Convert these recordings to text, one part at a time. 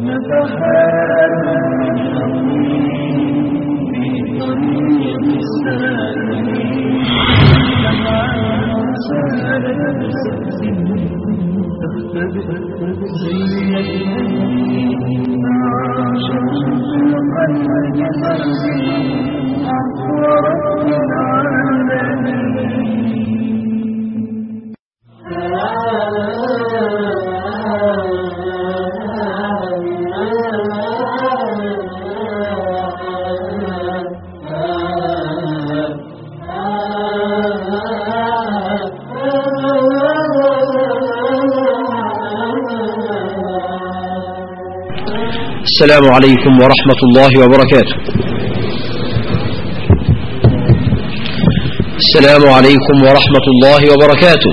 السلام عليكم ورحمة الله وبركاته السلام عليكم ورحمة الله وبركاته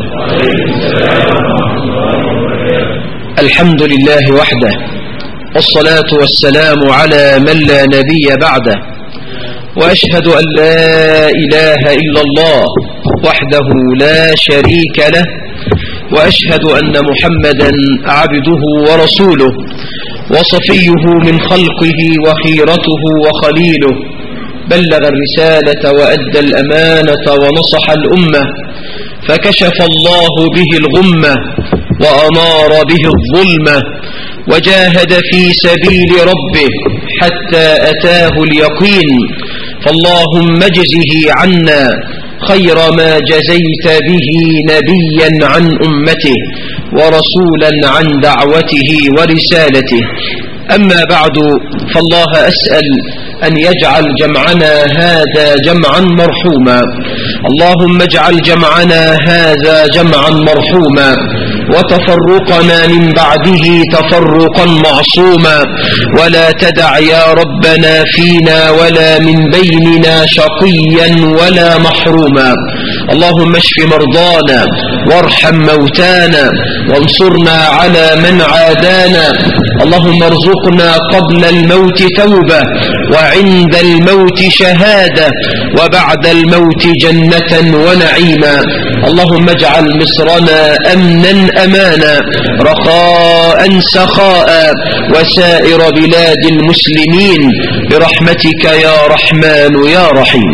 الحمد لله وحده والصلاة والسلام على من لا نبي بعده وأشهد أن لا إله إلا الله وحده لا شريك له وأشهد أن محمدا عبده ورسوله وصفيه من خلقه وخيرته وخليله بلغ الرسالة وأدى الأمانة ونصح الأمة فكشف الله به الغمة وأنار به الظلمة وجاهد في سبيل ربه حتى أتاه اليقين فاللهم اجزه عنا خير ما جزيت به نبيا عن أمته ورسولا عن دعوته ورسالته أما بعد فالله أسأل أن يجعل جمعنا هذا جمعا مرحوما اللهم اجعل جمعنا هذا جمعا مرحوما وتفرقنا من بعده تفرقا معصوما ولا تدع يا ربنا فينا ولا من بيننا شقيا ولا محروما اللهم اشف مرضانا وارحم موتانا وانصرنا على من عادانا اللهم ارزقنا قبل الموت توبة وعند الموت شهادة وبعد الموت جنة ونعيما اللهم اجعل مصرنا أمنا أمانا رخاء سخاء وسائر بلاد المسلمين برحمتك يا رحمن يا رحيم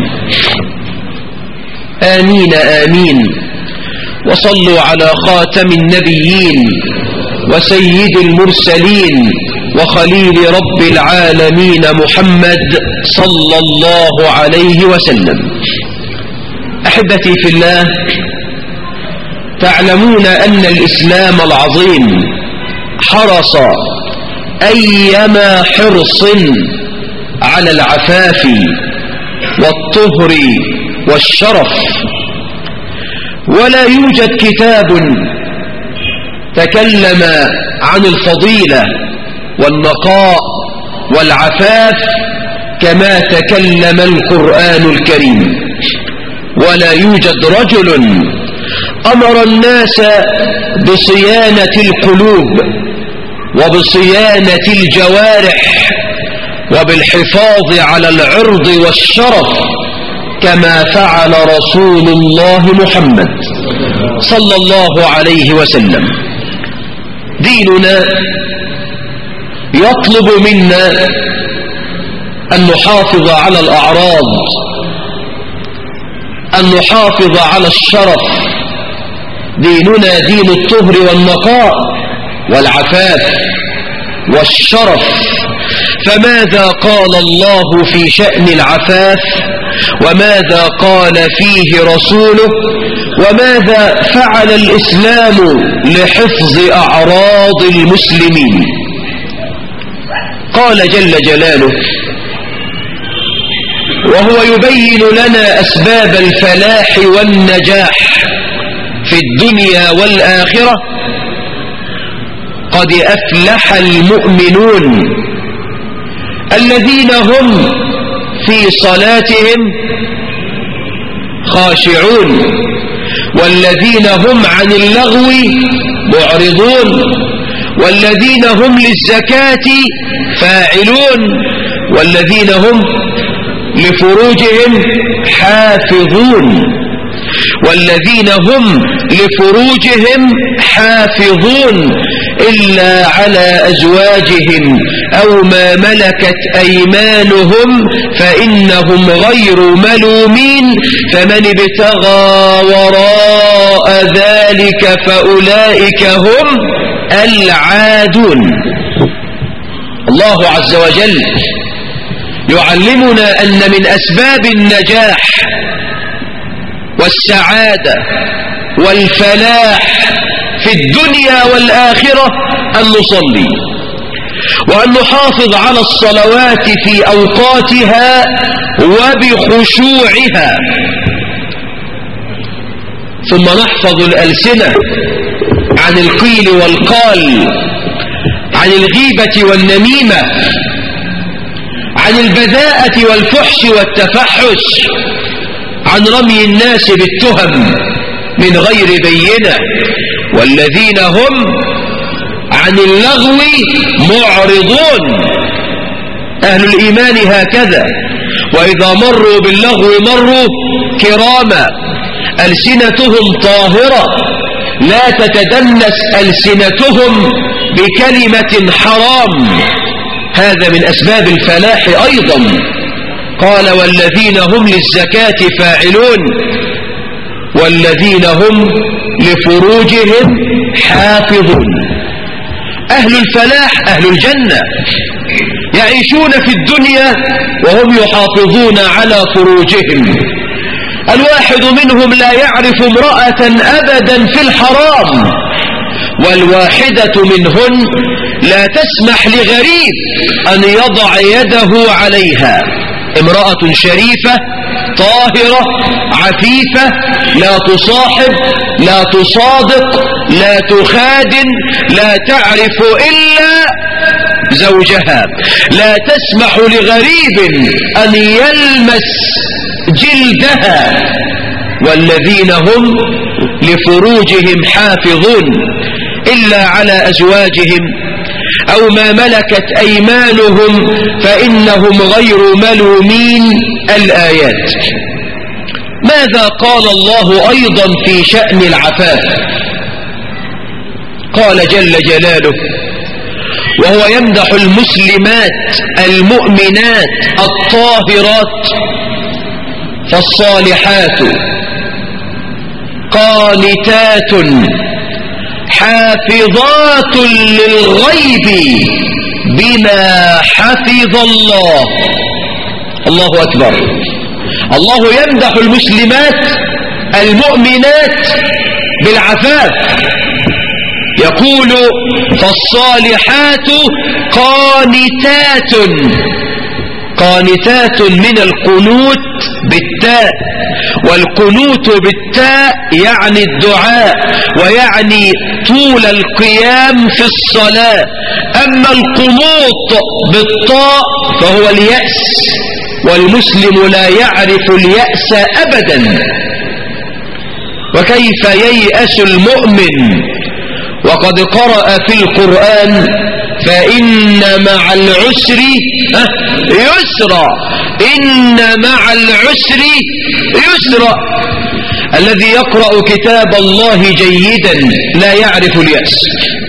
آمين آمين وصلوا على خاتم النبيين وسيد المرسلين وخليل رب العالمين محمد صلى الله عليه وسلم أحبتي في الله تعلمون أن الإسلام العظيم حرص أيما حرص على العفاف والطهر والشرف ولا يوجد كتاب تكلم عن الفضيلة والنقاء والعفاف كما تكلم القرآن الكريم ولا يوجد رجل أمر الناس بصيانة القلوب وبصيانة الجوارح وبالحفاظ على العرض والشرف كما فعل رسول الله محمد صلى الله عليه وسلم ديننا يطلب منا أن نحافظ على الأعراض أن نحافظ على الشرف ديننا دين الطهر والنقاء والعفاف والشرف فماذا قال الله في شأن العفاف وماذا قال فيه رسوله وماذا فعل الإسلام لحفظ أعراض المسلمين قال جل جلاله وهو يبين لنا أسباب الفلاح والنجاح في الدنيا والآخرة قد أفلح المؤمنون الذين هم في صلاتهم خاشعون والذين هم عن اللغو معرضون والذين هم للزكاة فاعلون والذين هم لفروجهم حافظون والذين هم لفروجهم حافظون إلا على أزواجهم أو ما ملكت أيمانهم فإنهم غير ملومين فمن ابتغى وراء ذلك فأولئك هم العادون الله عز وجل يعلمنا أن من أسباب النجاح والسعادة والفلاح في الدنيا والآخرة أن نصلي وأن نحافظ على الصلوات في أوقاتها وبخشوعها ثم نحفظ الألسنة عن القيل والقال عن الغيبة والنميمة عن البذاءة والفحش والتفحش عن رمي الناس بالتهم من غير بينة والذين هم عن اللغو معرضون أهل الإيمان هكذا وإذا مروا باللغو مروا كراما ألسنتهم طاهرة لا تتدنس ألسنتهم بكلمة حرام هذا من أسباب الفلاح أيضا قال والذين هم للزكاة فاعلون والذين هم لفروجهم حافظون أهل الفلاح أهل الجنة يعيشون في الدنيا وهم يحافظون على فروجهم الواحد منهم لا يعرف امرأة أبدا في الحرام والواحدة منهن لا تسمح لغريب أن يضع يده عليها امرأة شريفة طاهرة عفيفة لا تصاحب لا تصادق لا تخادن لا تعرف إلا زوجها لا تسمح لغريب أن يلمس جلدها والذين هم لفروجهم حافظون إلا على أزواجهم أو ما ملكت أيمانهم فإنهم غير ملومين الآيات ماذا قال الله أيضا في شأن العفاف قال جل جلاله وهو يمدح المسلمات المؤمنات الطاهرات فالصالحات قانتات حافظات للغيب بما حفظ الله الله أكبر الله يمدح المسلمات المؤمنات بالعفاف يقول فالصالحات قانتات قانتات من القنوت بالتاء والقنوت بالتاء يعني الدعاء ويعني طول القيام في الصلاة أما القنوط بالطاء فهو اليأس والمسلم لا يعرف اليأس أبدا وكيف ييأس المؤمن وقد قرأ في القرآن فإن مع العسر يسرا إن مع العسر يسرا الذي يقرأ كتاب الله جيدا لا يعرف اليأس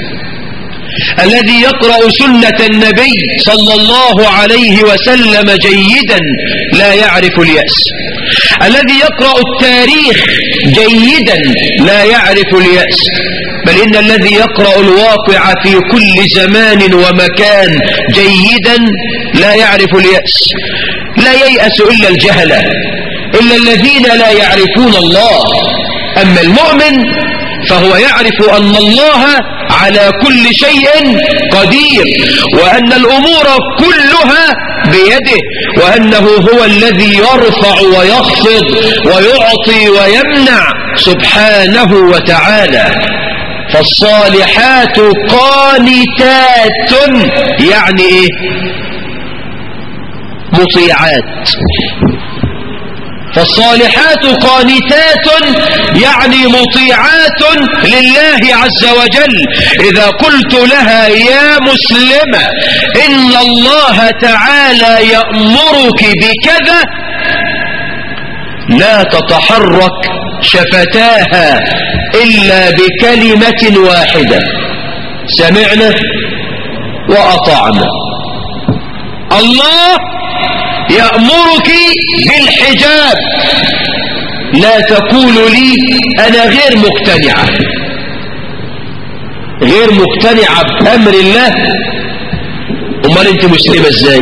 الذي يقرأ سنة النبي صلى الله عليه وسلم جيدا لا يعرف اليأس الذي يقرأ التاريخ جيدا لا يعرف اليأس بل إن الذي يقرأ الواقع في كل زمان ومكان جيدا لا يعرف اليأس لا ييأس إلا الجهلة إلا الذين لا يعرفون الله أما المؤمن فهو يعرف أن الله على كل شيء قدير وأن الأمور كلها بيده وأنه هو الذي يرفع ويخفض ويعطي ويمنع سبحانه وتعالى فالصالحات قانتات يعني ايه مطيعات فالصالحات قانتات يعني مطيعات لله عز وجل إذا قلت لها يا مسلمة إن الله تعالى يأمرك بكذا لا تتحرك شفتاها إلا بكلمة واحدة سمعنا وأطعنا الله يأمرك بالحجاب لا تقول لي أنا غير مقتنعة غير مقتنعة بأمر الله أمال أنت مسلمة إزاي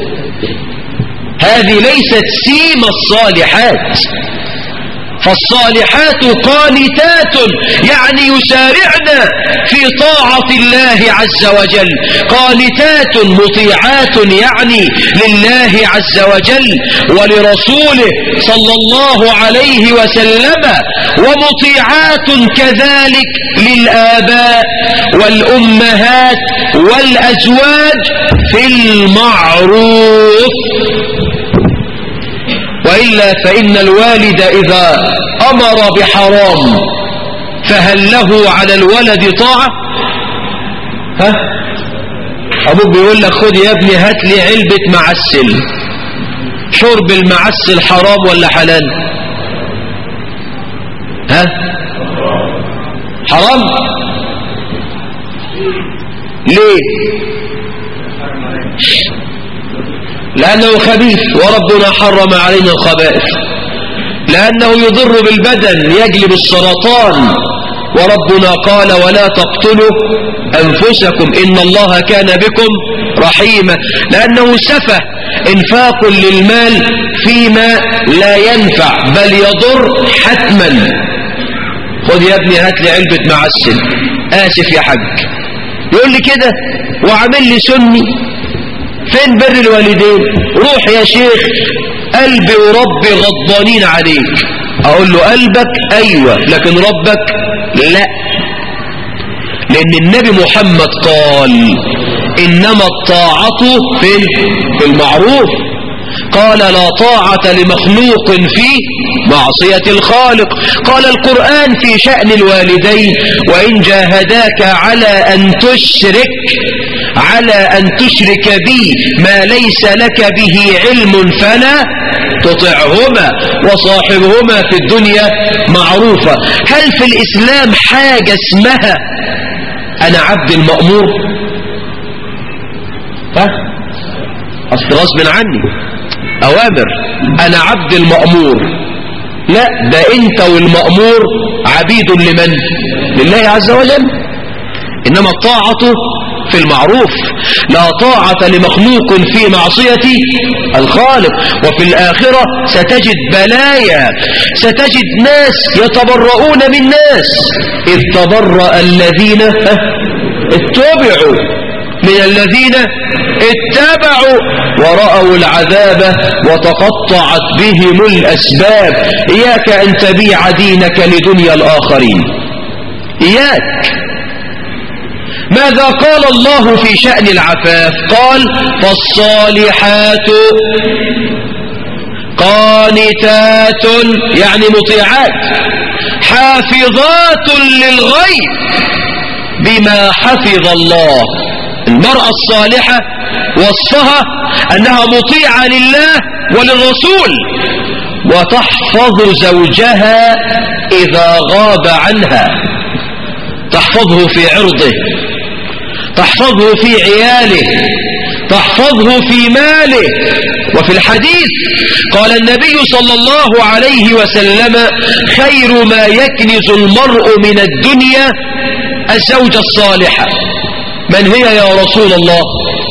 هذه ليست سيم الصالحات فالصالحات قانتات يعني يسارعن في طاعة الله عز وجل قانتات مطيعات يعني لله عز وجل ولرسوله صلى الله عليه وسلم ومطيعات كذلك للآباء والأمهات والأزواج في المعروف وإلا فإن الوالد إذا أمر بحرام فهل له على الولد طاعة ها أبوك بيقول لك خد يا ابني هات لي علبة معسل شرب المعسل حرام ولا حلال ها حرام ليه لأنه خبيث وربنا حرم علينا الخبائث لأنه يضر بالبدن يجلب السرطان وربنا قال ولا تقتلوا أنفسكم إن الله كان بكم رحيما لأنه سفه إنفاق للمال فيما لا ينفع بل يضر حتما خذ يا ابني هات لي علبة معسل آسف يا حاج يقول لي كده وعامل لي سني فين بر الوالدين روح يا شيخ قلبي وربي غضبانين عليك اقول له قلبك ايوه لكن ربك لا لان النبي محمد قال انما الطاعة في في المعروف قال لا طاعة لمخلوق في معصية الخالق قال القرآن في شأن الوالدين وإن جاهداك على أن تشرك على أن تشرك بي ما ليس لك به علم فلا تطعهما وصاحبهما في الدنيا معروفة هل في الإسلام حاجة اسمها أنا عبد المأمور ها أصل غصب عني أوامر أنا عبد المأمور لا ده أنت والمأمور عبيد لمن لله عز وجل إنما الطاعة في المعروف لا طاعة لمخلوق في معصية الخالق وفي الآخرة ستجد بلايا ستجد ناس يتبرؤون من ناس إذ تبرأ الذين اتبعوا من الذين اتبعوا ورأوا العذاب وتقطعت بهم الأسباب إياك أن تبيع دينك لدنيا الآخرين إياك ماذا قال الله في شأن العفاف قال فالصالحات قانتات يعني مطيعات حافظات للغيب بما حفظ الله المرأة الصالحة وصفها أنها مطيعة لله وللرسول وتحفظ زوجها إذا غاب عنها تحفظه في عرضه تحفظه في عياله تحفظه في ماله وفي الحديث قال النبي صلى الله عليه وسلم خير ما يكنز المرء من الدنيا الزوجة الصالحة من هي يا رسول الله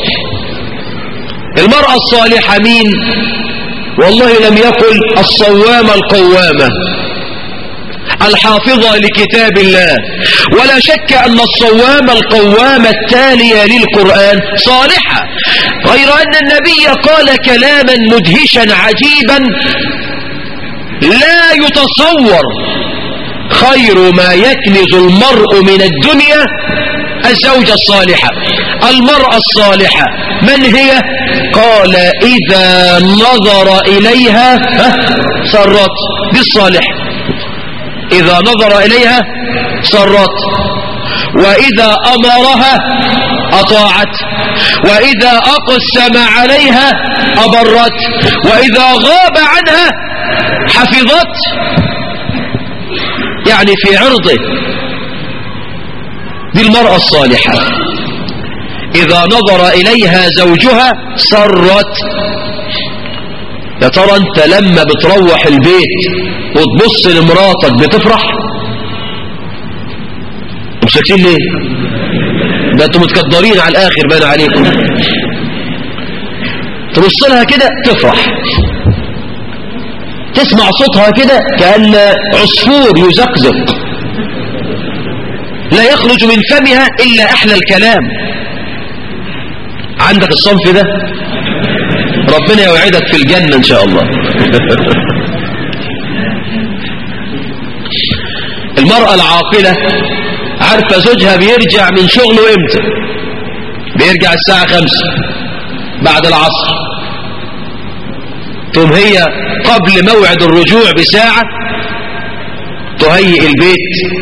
المرأة الصالحة مين والله لم يقل الصوامة القوامة الحافظة لكتاب الله ولا شك أن الصوامة القوامة التالية للقرآن صالحة غير أن النبي قال كلاما مدهشا عجيبا لا يتصور خير ما يكنز المرء من الدنيا الزوجة الصالحة المرأة الصالحة من هي قال إذا نظر إليها سرت بالصالح إذا نظر إليها سرت وإذا أمرها أطاعت وإذا أقسم عليها أبرت وإذا غاب عنها حفظت يعني في عرضه دي المرأة الصالحة إذا نظر إليها زوجها سرت يا ترى أنت لما بتروح البيت وتبص لمراتك بتفرح مش ساكتين ليه ده انتوا متكدرين على الآخر بان عليكم تبص لها كده تفرح تسمع صوتها كده كأن عصفور يزقزق لا يخرج من فمها إلا أحلى الكلام عندك الصنف ده ربنا يوعدك في الجنة إن شاء الله المرأة العاقلة عارفة زوجها بيرجع من شغله امتى بيرجع الساعة خمسة بعد العصر تقوم هي قبل موعد الرجوع بساعة تهيئ البيت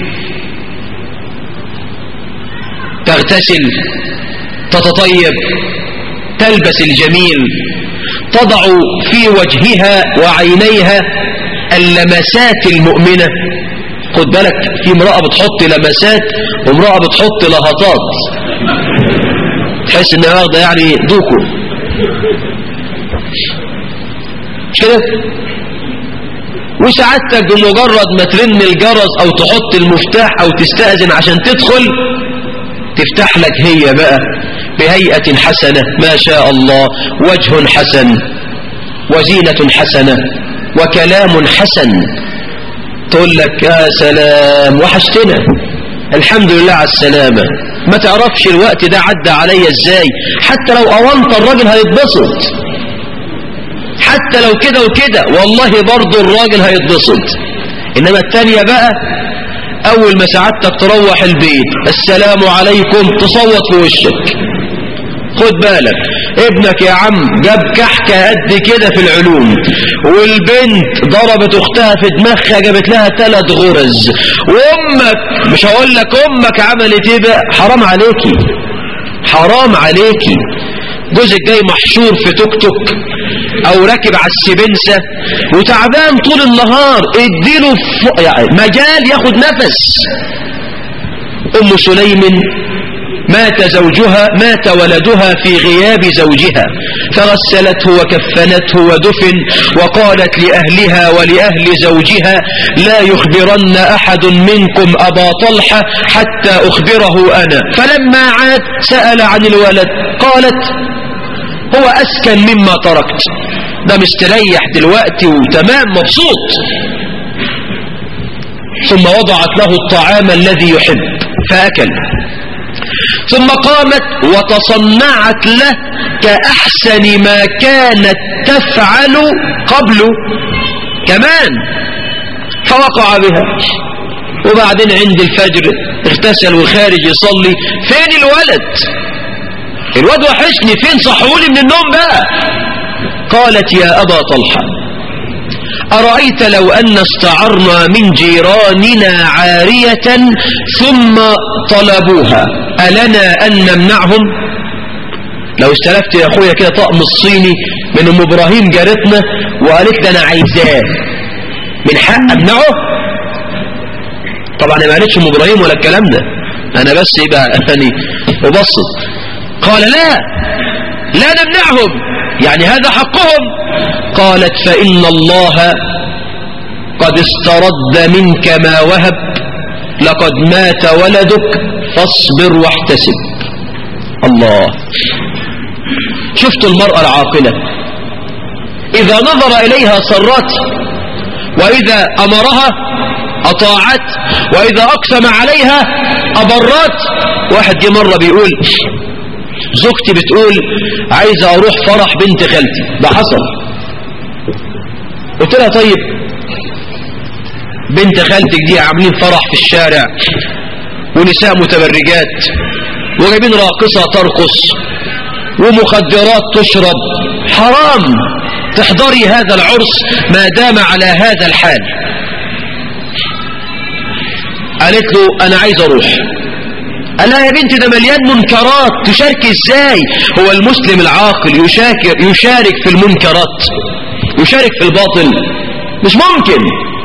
تغتسل تتطيب تلبس الجميل تضع في وجهها وعينيها اللمسات المؤمنة خد بالك في امرأة بتحط لمسات وامرأة بتحط لهطات تحس انها واخدة يعني دوكو مش كده وسعادتك بمجرد ما ترن الجرس او تحط المفتاح او تستأذن عشان تدخل تفتح لك هي بقى بهيئة حسنة ما شاء الله وجه حسن وزينة حسنة وكلام حسن تقول لك يا سلام وحشتنا الحمد لله على السلامة ما تعرفش الوقت ده عدى عليا ازاي حتى لو اوانت الراجل هيتبسط حتى لو كده وكده والله برضو الراجل هيتبسط انما التانية بقى اول ما سعادتك تروح البيت السلام عليكم تصوت في وشك خد بالك ابنك يا عم جاب كحكة قد كده في العلوم والبنت ضربت اختها في دماغها جابت لها ثلاث غرز وامك مش هقول لك امك عملت ايه بقى حرام عليكي حرام عليكي جوزك جاي محشور في توك توك او راكب على السبنسة وتعبان طول النهار اديله ف... يعني مجال ياخد نفس ام سليم مات زوجها مات ولدها في غياب زوجها فغسلته وكفنته ودفن وقالت لأهلها ولأهل زوجها لا يخبرن أحد منكم أبا طلحة حتى أخبره أنا فلما عاد سأل عن الولد قالت هو أسكن مما تركت ده مستريح دلوقتي وتمام مبسوط ثم وضعت له الطعام الذي يحب فأكل ثم قامت وتصنعت له كأحسن ما كانت تفعل قبله كمان فوقع بها وبعدين عند الفجر اغتسل وخارج يصلي فين الولد الواد وحشني فين صحولي من النوم بقى قالت يا أبا طلحة أرأيت لو أن استعرنا من جيراننا عارية ثم طلبوها ألنا أن نمنعهم لو استلفت يا أخويا كده طقم الصيني من أم إبراهيم جارتنا وقالت لي أنا عايزاه من حق أمنعه طبعا ما قالتش أم إبراهيم ولا الكلام ده أنا بس يبقى يعني وبصت قال لا لا نمنعهم يعني هذا حقهم قالت فإن الله قد استرد منك ما وهب لقد مات ولدك فاصبر واحتسب الله شفت المرأة العاقلة إذا نظر إليها سرت وإذا أمرها أطاعت وإذا أقسم عليها أبرت واحد جه مرة بيقول زوجتي بتقول عايزة أروح فرح بنت خالتي ده حصل قلت لها طيب بنت خالتك دي عاملين فرح في الشارع ونساء متبرجات وجايبين راقصة ترقص ومخدرات تشرب حرام تحضري هذا العرس ما دام على هذا الحال قالت له أنا عايز أروح قال لها يا بنتي ده مليان منكرات تشارك ازاي هو المسلم العاقل يشاكر يشارك في المنكرات يشارك في الباطل مش ممكن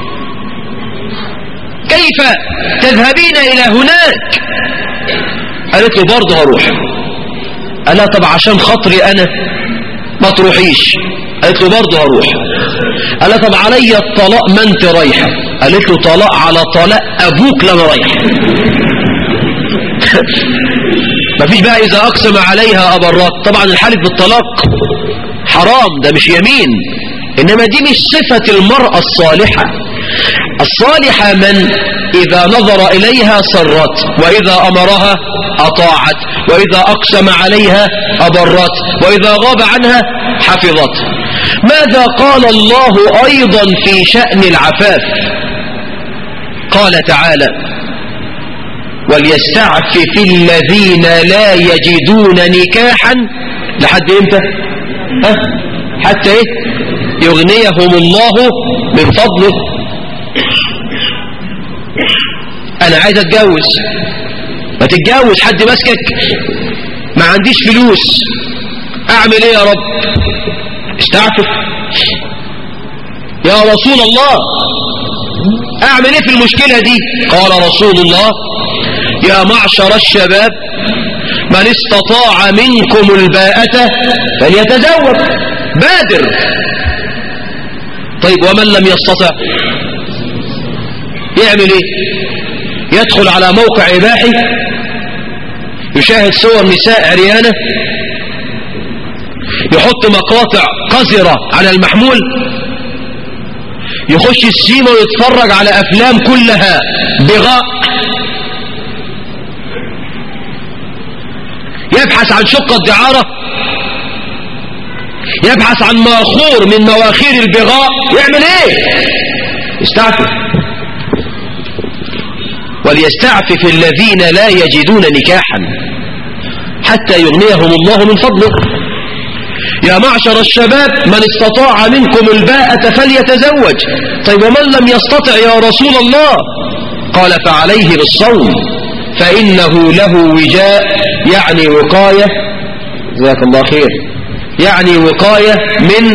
كيف تذهبين إلى هناك قالت له برضه هروح قال لها طب عشان خاطري أنا ما تروحيش قالت له برضه هروح قال لها طب عليا الطلاق ما انت رايحة قالت له طلاق على طلاق أبوك لما رايح مفيش بقى إذا أقسم عليها أبرات طبعا الحالف بالطلاق حرام ده مش يمين إنما دي مش صفة المرأة الصالحة الصالحة من إذا نظر إليها سرت وإذا أمرها أطاعت وإذا أقسم عليها أبرت وإذا غاب عنها حفظت ماذا قال الله أيضا في شأن العفاف قال تعالى وليستعفف الذين لا يجدون نكاحا لحد امتى ها؟ حتى ايه يغنيهم الله من فضله انا عايز اتجوز ما تتجوز حد ماسكك ما عنديش فلوس اعمل ايه يا رب استعفف يا رسول الله اعمل ايه في المشكلة دي قال رسول الله يا معشر الشباب من استطاع منكم الباءة فليتزوج بادر طيب ومن لم يستطع يعمل ايه يدخل على موقع اباحي يشاهد صور نساء عريانة يحط مقاطع قذرة على المحمول يخش السيما ويتفرج على افلام كلها بغاء يبحث عن شقة دعارة يبحث عن ماخور من مواخير البغاء يعمل ايه استعفف وليستعفف الذين لا يجدون نكاحا حتى يغنيهم الله من فضله يا معشر الشباب من استطاع منكم الباءة فليتزوج طيب ومن لم يستطع يا رسول الله قال فعليه بالصوم فإنه له وجاء يعني وقاية جزاك الله خير يعني وقاية من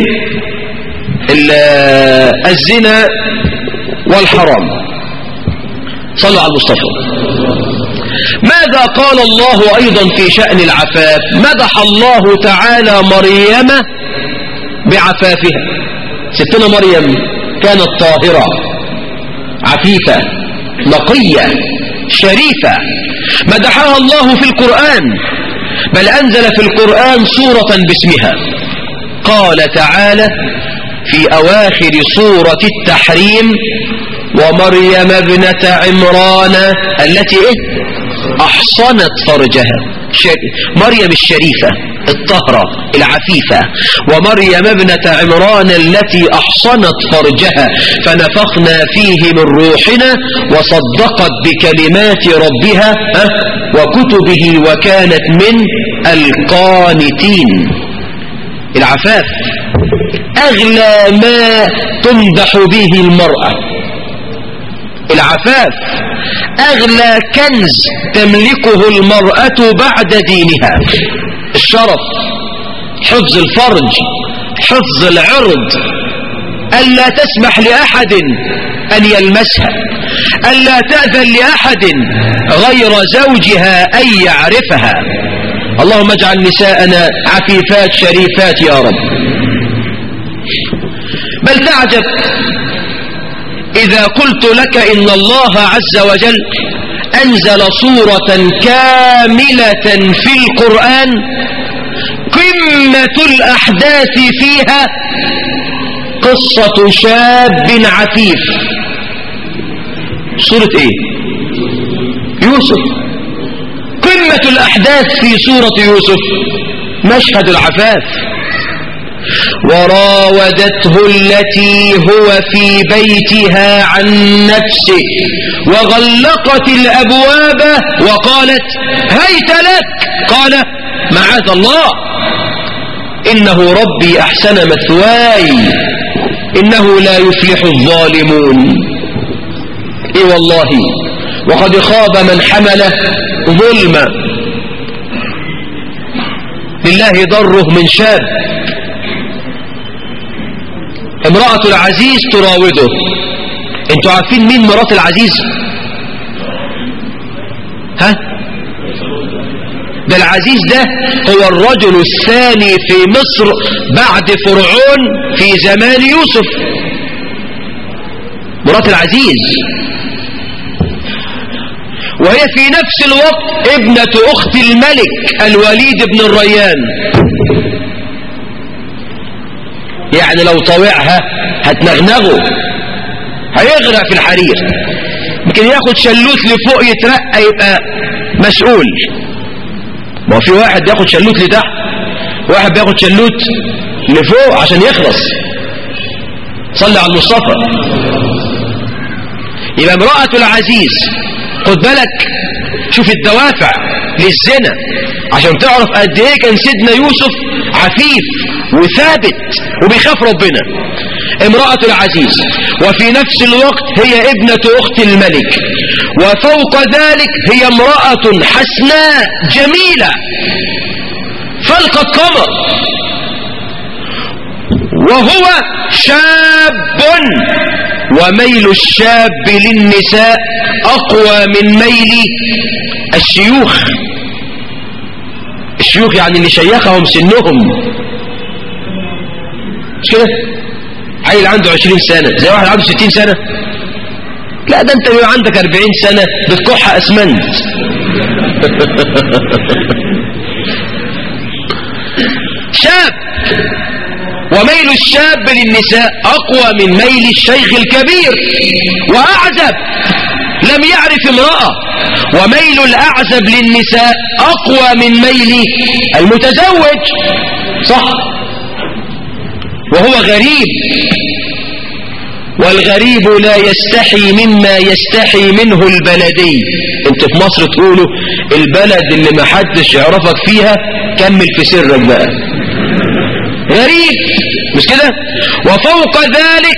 الزنا والحرام صلوا على المصطفى ماذا قال الله أيضا في شأن العفاف مدح الله تعالى مريم بعفافها ستنا مريم كانت طاهرة عفيفة نقية شريفة مدحها الله في القرآن بل أنزل في القرآن سورة باسمها قال تعالى في أواخر سورة التحريم ومريم ابنة عمران التي إيه؟ أحصنت فرجها مريم الشريفة الطهرة العفيفة ومريم ابنة عمران التي أحصنت فرجها فنفخنا فيه من روحنا وصدقت بكلمات ربها وكتبه وكانت من القانتين العفاف أغلى ما تمدح به المرأة العفاف أغلى كنز تملكه المرأة بعد دينها الشرف حفظ الفرج حفظ العرض ألا تسمح لأحد أن يلمسها ألا تأذن لأحد غير زوجها أن يعرفها اللهم اجعل نساءنا عفيفات شريفات يا رب بل تعجب إذا قلت لك إن الله عز وجل أنزل صورة كاملة في القرآن قمة الأحداث فيها قصة شاب عفيف صورة إيه يوسف قمة الأحداث في سورة يوسف مشهد العفاف وراودته التي هو في بيتها عن نفسه وغلقت الأبواب وقالت هيت لك قال معاذ الله إنه ربي أحسن مثواي إنه لا يفلح الظالمون إي والله وقد خاب من حمل ظلما لله ضره من شاب امرأة العزيز تراوده انتوا عارفين مين مرات العزيز ها ده العزيز ده هو الرجل الثاني في مصر بعد فرعون في زمان يوسف مرات العزيز وهي في نفس الوقت ابنة أخت الملك الوليد بن الريان يعني لو طوعها هتنغنغه هيغرق في الحرير يمكن ياخد شلوت لفوق يترقى يبقى مسؤول ما هو في واحد بياخد شلوت لتحت واحد بياخد شلوت لفوق عشان يخلص صلي على المصطفى يبقى امرأة العزيز خد بالك شوف الدوافع للزنا عشان تعرف قد ايه كان سيدنا يوسف عفيف وثابت وبيخاف ربنا امرأة العزيز وفي نفس الوقت هي ابنة اخت الملك وفوق ذلك هي امرأة حسناء جميلة فلق القمر وهو شاب وميل الشاب للنساء أقوى من ميل الشيوخ الشيوخ يعني اللي شيخهم سنهم مش كده عيل عنده عشرين سنة زي واحد عنده ستين سنة لا ده انت بيبقى عندك اربعين سنة بتكح اسمنت شاب وميل الشاب للنساء أقوى من ميل الشيخ الكبير وأعزب لم يعرف امرأة وميل الأعزب للنساء أقوى من ميل المتزوج صح وهو غريب والغريب لا يستحي مما يستحي منه البلدي انت في مصر تقولوا البلد اللي ما حدش يعرفك فيها كمل في سرك بقى غريب مش كده وفوق ذلك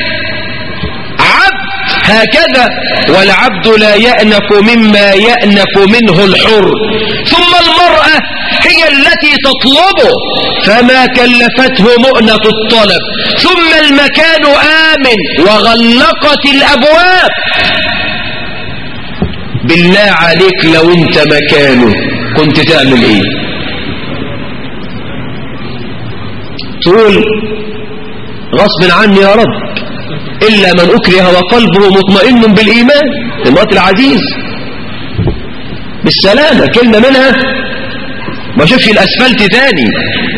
عبد هكذا والعبد لا يأنف مما يأنف منه الحر ثم المرأة هي التي تطلبه فما كلفته مؤنة الطلب ثم المكان آمن وغلقت الأبواب بالله عليك لو انت مكانه كنت تعمل ايه تقول غصب عني يا رب إلا من أكره وقلبه مطمئن بالإيمان المرأة العزيز بالسلامة كلمة منها ما شوفش الأسفلت تاني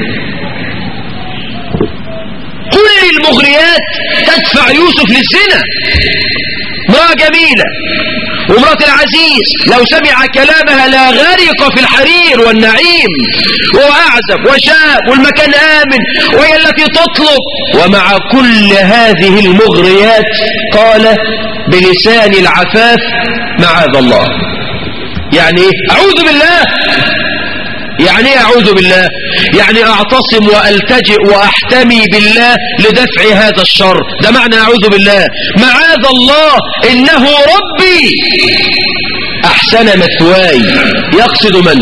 كل المغريات تدفع يوسف للزنا امرأة جميلة وامرأة العزيز لو سمع كلامها لا غرق في الحرير والنعيم وهو أعزب وشاب والمكان آمن وهي التي تطلب ومع كل هذه المغريات قال بلسان العفاف معاذ الله يعني ايه أعوذ بالله يعني ايه أعوذ بالله يعني أعتصم وألتجئ وأحتمي بالله لدفع هذا الشر ده معنى أعوذ بالله معاذ الله إنه ربي أحسن مثواي يقصد من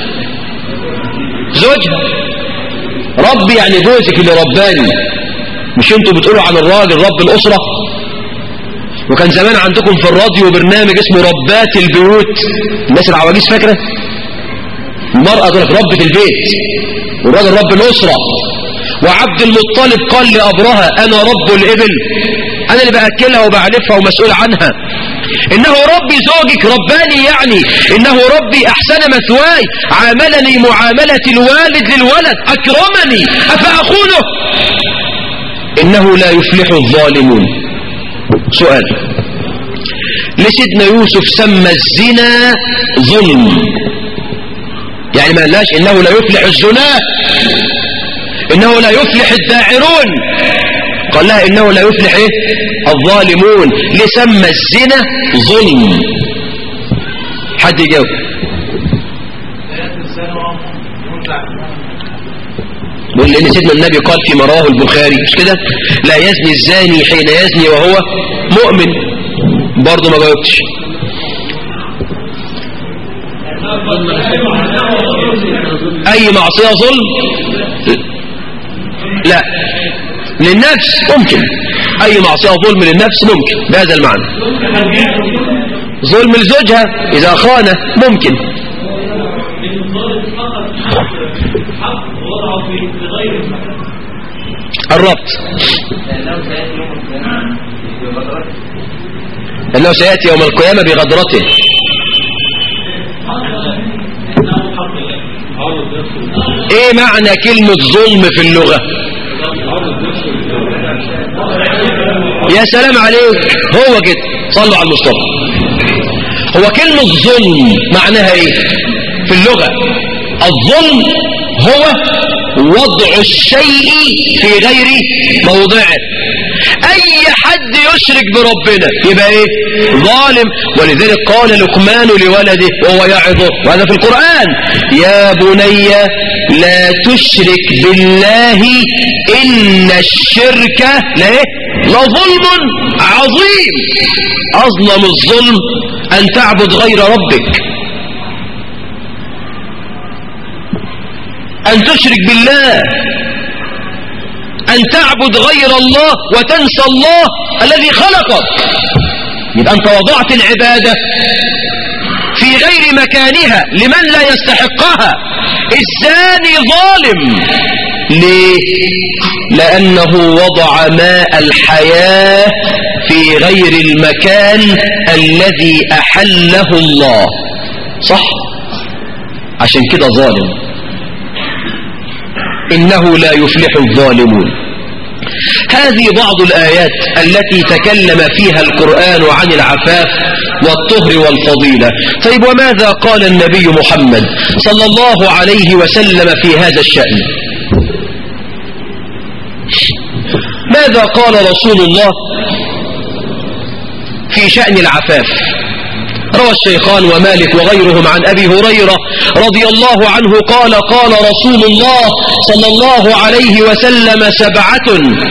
زوجها ربي يعني جوزك اللي رباني مش انتوا بتقولوا عن الراجل رب الأسرة وكان زمان عندكم في الراديو برنامج اسمه ربات البيوت الناس العواجيز فاكره المرأة دول ربة البيت والراجل رب الأسرة وعبد المطلب قال لأبرهة أنا رب الإبل أنا اللي بأكلها وبعلفها ومسؤول عنها إنه ربي زوجك رباني يعني إنه ربي أحسن مثواي عاملني معاملة الوالد للولد أكرمني أفأخونه إنه لا يفلح الظالمون سؤال لسيدنا يوسف سمى الزنا ظلم يعني ما قالناش إنه لا يفلح الزناة إنه لا يفلح الداعرون قال لها إنه لا يفلح إيه؟ الظالمون لسمى الزنا ظلم حد يجاوب بقول لأن سيدنا النبي قال في مراه البخاري مش كده لا يزني الزاني حين يزني وهو مؤمن برضه ما جاوبتش أي معصية ظلم لا للنفس ممكن أي معصية ظلم للنفس ممكن بهذا المعنى ظلم لزوجها إذا خانه ممكن الربط أنه سيأتي يوم القيامة بغدرته ايه معنى كلمة ظلم في اللغة يا سلام عليك هو كده صلوا على المصطفى هو كلمة ظلم معناها ايه في اللغة الظلم هو وضع الشيء في غير موضعه اي حد يشرك بربنا يبقى ايه ظالم ولذلك قال لقمان لولده وهو يعظه وهذا في القرآن يا بني لا تشرك بالله ان الشرك لا لظلم عظيم اظلم الظلم ان تعبد غير ربك أن تشرك بالله أن تعبد غير الله وتنسى الله الذي خلقك يبقى أنت وضعت العبادة في غير مكانها لمن لا يستحقها الزاني ظالم ليه لأنه وضع ماء الحياة في غير المكان الذي أحله الله صح عشان كده ظالم إنه لا يفلح الظالمون هذه بعض الآيات التي تكلم فيها القرآن عن العفاف والطهر والفضيلة طيب وماذا قال النبي محمد صلى الله عليه وسلم في هذا الشأن ماذا قال رسول الله في شأن العفاف روى الشيخان ومالك وغيرهم عن أبي هريرة رضي الله عنه قال قال رسول الله صلى الله عليه وسلم سبعة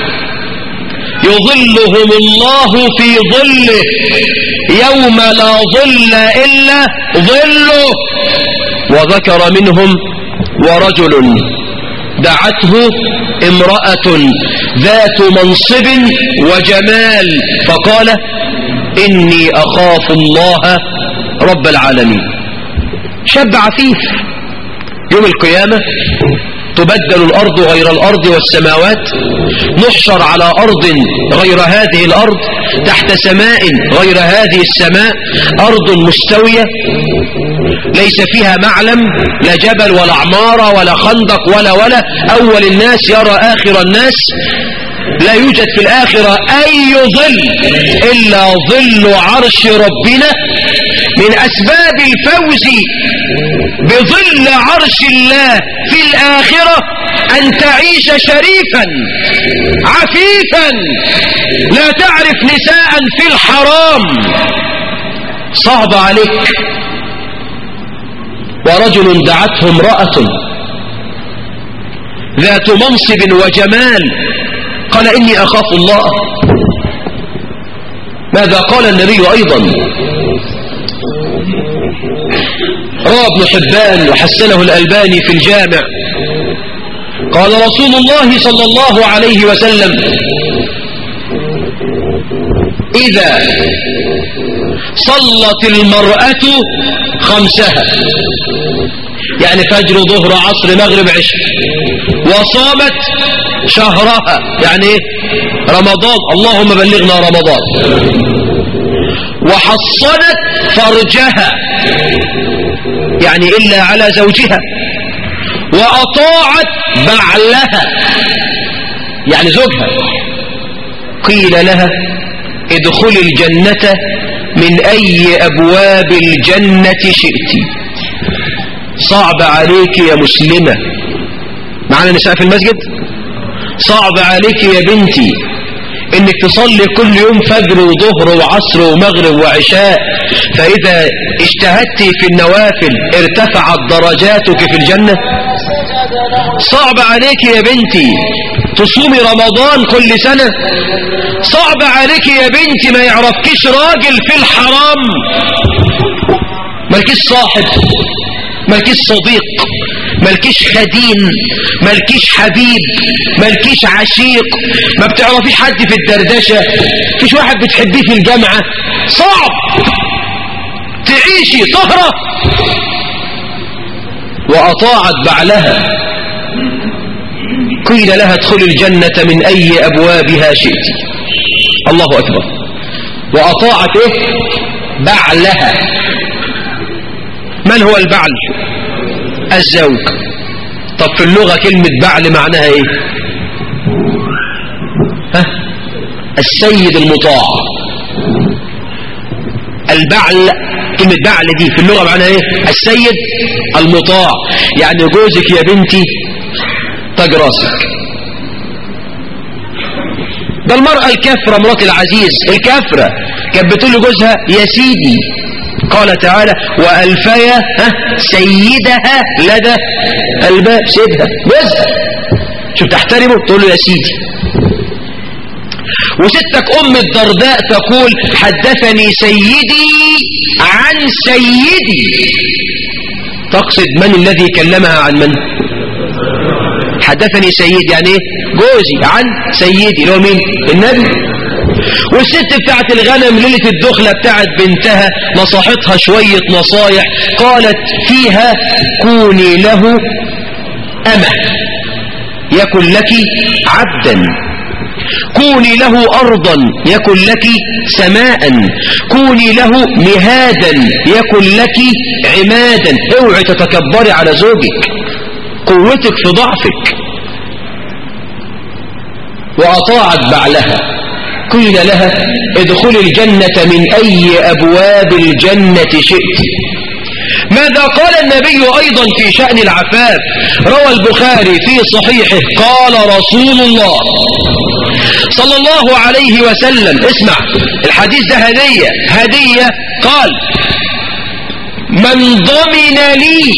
يظلهم الله في ظله يوم لا ظل إلا ظله وذكر منهم ورجل دعته امرأة ذات منصب وجمال فقال إني أخاف الله رب العالمين شاب عفيف يوم القيامة تبدل الأرض غير الأرض والسماوات نحشر على أرض غير هذه الأرض تحت سماء غير هذه السماء أرض مستوية ليس فيها معلم لا جبل ولا عمارة ولا خندق ولا ولا أول الناس يرى آخر الناس لا يوجد في الآخرة أي ظل إلا ظل عرش ربنا من أسباب الفوز بظل عرش الله في الآخرة أن تعيش شريفا عفيفا لا تعرف نساء في الحرام صعب عليك ورجل دعته امرأة ذات منصب وجمال قال إني أخاف الله ماذا قال النبي أيضا روى ابن حبان وحسنه الألباني في الجامع قال رسول الله صلى الله عليه وسلم إذا صلت المرأة خمسها يعني فجر ظهر عصر مغرب عشر وصامت شهرها يعني ايه رمضان اللهم بلغنا رمضان وحصنت فرجها يعني إلا على زوجها وأطاعت بعلها يعني زوجها قيل لها ادخل الجنة من أي أبواب الجنة شئت صعب عليك يا مسلمة معنا نساء في المسجد صعب عليك يا بنتي انك تصلي كل يوم فجر وظهر وعصر ومغرب وعشاء فاذا اجتهدت في النوافل ارتفعت درجاتك في الجنة صعب عليك يا بنتي تصومي رمضان كل سنة صعب عليك يا بنتي ما يعرفكيش راجل في الحرام مالكيش صاحب مالكيش صديق مالكيش خدين مالكيش حبيب مالكيش عشيق ما بتعرفيش حد في الدردشة فيش واحد بتحبيه في الجامعة صعب تعيشي طهرة وأطاعت بعلها قيل لها ادخل الجنة من أي أبوابها شئت الله أكبر وأطاعت إيه بعلها من هو البعل الزوج طب في اللغة كلمة بعل معناها إيه ها السيد المطاع البعل كلمة بعل دي في اللغة معناها ايه السيد المطاع يعني جوزك يا بنتي تاج راسك ده المرأة الكافرة مرات العزيز الكافرة كانت بتقول لجوزها يا سيدي قال تعالى وألفيا سيدها لدى الباب سيدها جوزها شوف تحترمه تقول له يا سيدي وستك أم الدرداء تقول حدثني سيدي عن سيدي تقصد من الذي كلمها عن من حدثني سيدي يعني ايه جوزي عن سيدي اللي هو مين النبي والست بتاعت الغنم ليلة الدخلة بتاعت بنتها نصحتها شوية نصايح قالت فيها كوني له أمه يكن لك عبدا كوني له أرضا يكن لك سماء كوني له مهادا يكن لك عمادا اوعي تتكبري على زوجك قوتك في ضعفك وأطاعت بعلها قيل لها ادخل الجنة من أي أبواب الجنة شئت ماذا قال النبي أيضا في شأن العفاف روى البخاري في صحيحه قال رسول الله صلى الله عليه وسلم اسمع الحديث ده هدية هدية قال من ضمن لي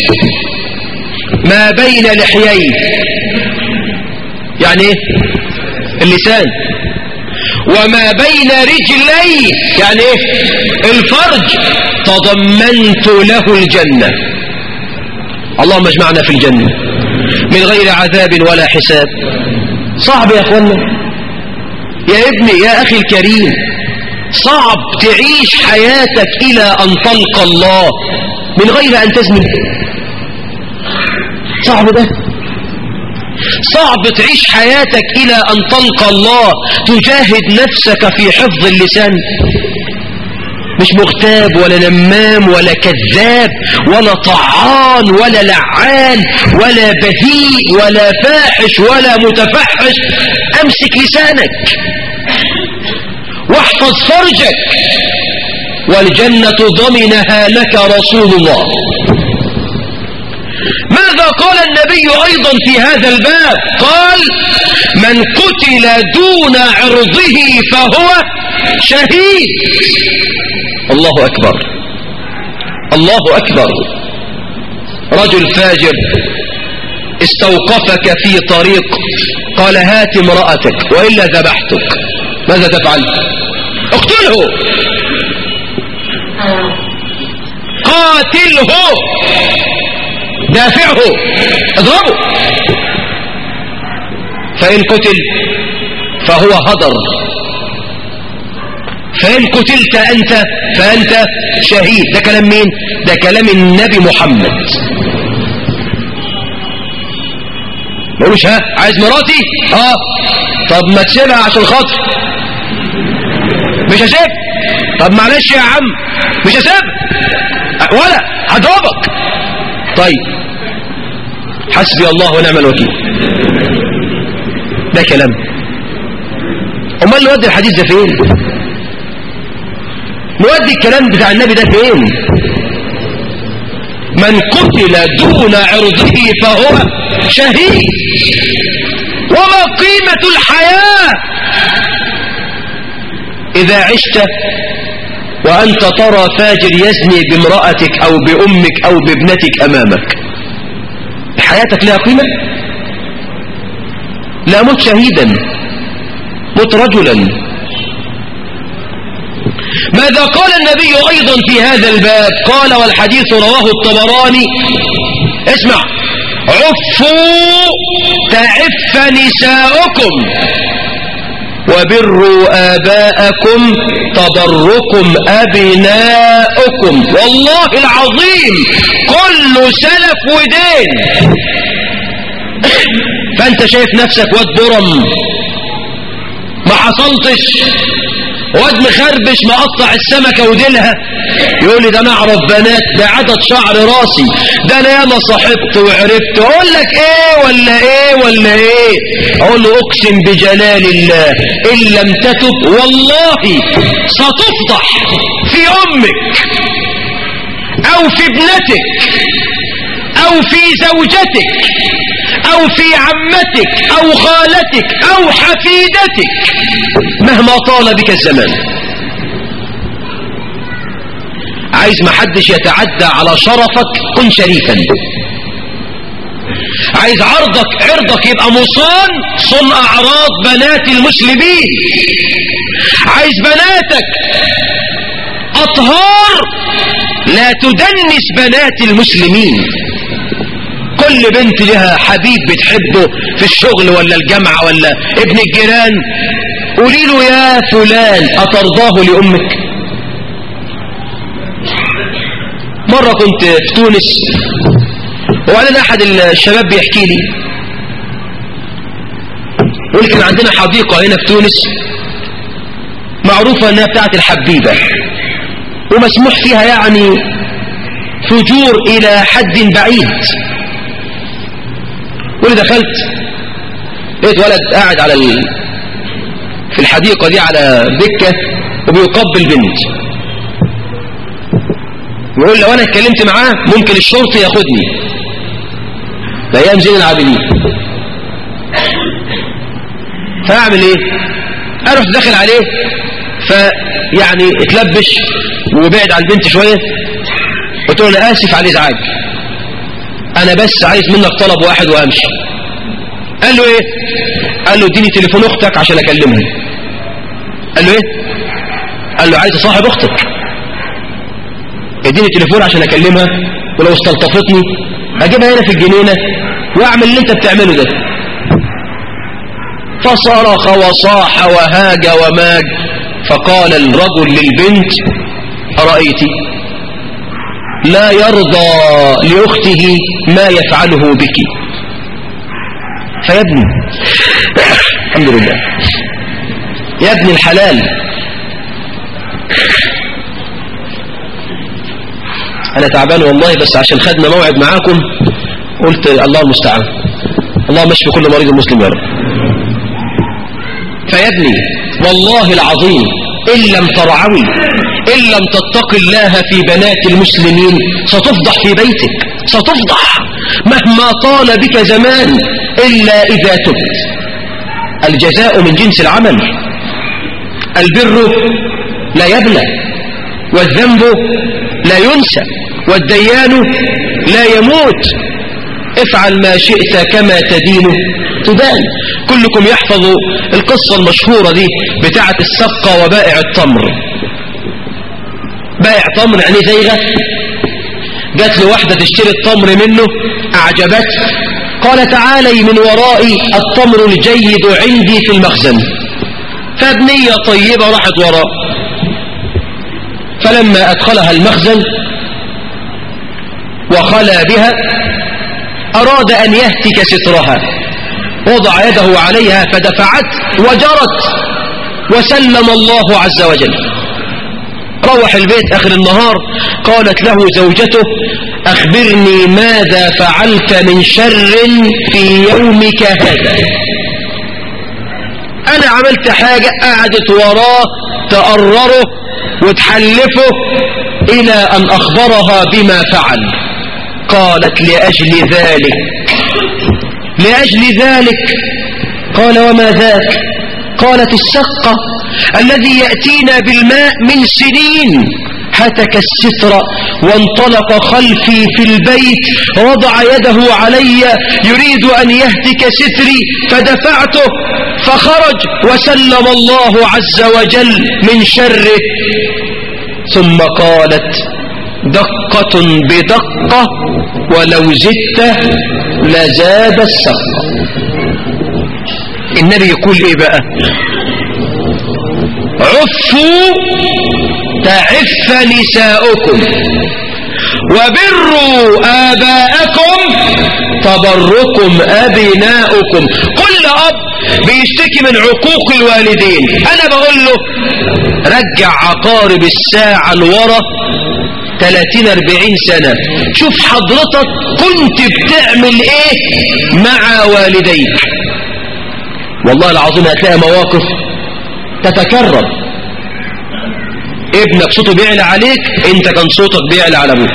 ما بين لحييه يعني ايه اللسان وما بين رجلي يعني ايه الفرج تضمنت له الجنة اللهم اجمعنا في الجنة من غير عذاب ولا حساب صعب يا اخوانا يا ابني يا اخي الكريم صعب تعيش حياتك الى ان تلقى الله من غير ان تزني صعب ده صعب تعيش حياتك إلى أن تلقى الله تجاهد نفسك في حفظ اللسان مش مغتاب ولا نمام ولا كذاب ولا طعان ولا لعان ولا بذيء ولا فاحش ولا متفحش أمسك لسانك واحفظ فرجك والجنة ضمنها لك رسول الله ماذا قال النبي أيضا في هذا الباب قال من قتل دون عرضه فهو شهيد الله أكبر الله أكبر رجل فاجر استوقفك في طريق قال هات امرأتك وإلا ذبحتك ماذا تفعل اقتله قاتله دافعه اضربه فإن قتل فهو هدر فإن قتلت أنت فأنت شهيد ده كلام مين ده كلام النبي محمد مقولوش ها عايز مراتي اه طب ما تسيبها عشان خاطر مش هسيب طب معلش يا عم مش هسيب ولا هضربك طيب حسبي الله ونعم الوكيل ده كلام امال نودي الحديث ده فين نودي الكلام بتاع النبي ده فين من قتل دون عرضه فهو شهيد وما قيمة الحياة إذا عشت وأنت ترى فاجر يزني بامرأتك أو بأمك أو بابنتك أمامك حياتك لها قيمة لا مت شهيدا مت رجلا ماذا قال النبي أيضا في هذا الباب قال والحديث رواه الطبراني اسمع عفوا تعف نساؤكم وبروا آباءكم تبركم أبناؤكم والله العظيم كل سلف ودين فأنت شايف نفسك واد برم ما حصلتش واد مخربش مقطع السمكة وديلها يقول لي ده انا اعرف بنات ده عدد شعر راسي ده انا ياما صاحبت وعرفت اقول لك ايه ولا ايه ولا ايه اقول له اقسم بجلال الله ان لم تتب والله ستفضح في امك او في ابنتك او في زوجتك او في عمتك او خالتك او حفيدتك مهما طال بك الزمان عايز محدش يتعدى على شرفك كن شريفا عايز عرضك عرضك يبقى مصان صن اعراض بنات المسلمين عايز بناتك اطهار لا تدنس بنات المسلمين كل بنت لها حبيب بتحبه في الشغل ولا الجامعة ولا ابن الجيران قولي له يا فلان أترضاه لأمك مرة كنت في تونس وبعدين أحد الشباب بيحكي لي يقول كان عندنا حديقة هنا في تونس معروفة أنها بتاعت الحبيبة ومسموح فيها يعني فجور إلى حد بعيد واللي دخلت لقيت ولد قاعد على ال... في الحديقة دي على دكة وبيقبل بنت يقول لو انا اتكلمت معاه ممكن الشرطي ياخدني ده ايام زين العابدين فاعمل ايه اروح داخل عليه فيعني اتلبش وبعد عن البنت شوية قلت له انا اسف على الازعاج انا بس عايز منك طلب واحد وامشي قال له ايه قال له اديني تليفون اختك عشان اكلمها قال له ايه قال له عايز اصاحب اختك اديني تليفون عشان اكلمها ولو استلطفتني اجيبها هنا في الجنينة واعمل اللي انت بتعمله ده فصرخ وصاح وهاج وماج فقال الرجل للبنت أرأيت لا يرضى لأخته ما يفعله بك فيا ابني الحمد لله يا ابن الحلال أنا تعبان والله بس عشان خدنا موعد معاكم قلت الله المستعان اللهم اشفي كل مريض مسلم يا رب فيا ابني والله العظيم إن لم ترعوي إن لم تتق الله في بنات المسلمين ستفضح في بيتك ستفضح مهما طال بك زمان إلا إذا تبت الجزاء من جنس العمل البر لا يبلى والذنب لا ينسى والديان لا يموت افعل ما شئت كما تدين تدان كلكم يحفظ القصة المشهورة دي بتاعة السبقة وبائع التمر بائع تمر يعني زيغة جات له واحدة تشتري التمر منه أعجبته قال تعالي من ورائي التمر الجيد عندي في المخزن فابنية طيبة راحت وراه فلما أدخلها المخزن وخلى بها أراد أن يهتك سترها وضع يده عليها فدفعت وجرت وسلم الله عز وجل روح البيت آخر النهار قالت له زوجته أخبرني ماذا فعلت من شر في يومك هذا أنا عملت حاجة قعدت وراه تقرره وتحلفه إلى أن أخبرها بما فعل قالت لأجل ذلك لأجل ذلك قال وما ذاك قالت السقة الذي يأتينا بالماء من سنين هتك الستر وانطلق خلفي في البيت وضع يده علي يريد أن يهتك ستري فدفعته فخرج وسلم الله عز وجل من شره ثم قالت دقة بدقة ولو زدت لزاد السقط النبي يقول ايه بقى عفوا تعف نساؤكم وبروا آباءكم تبركم أبناؤكم كل أب بيشتكي من عقوق الوالدين أنا بقول له رجع عقارب الساعة لورا 30 40 سنة شوف حضرتك كنت بتعمل ايه مع والديك والله العظيم هتلاقي مواقف تتكرر ابنك صوته بيعلى عليك انت كان صوتك بيعلى على ابوك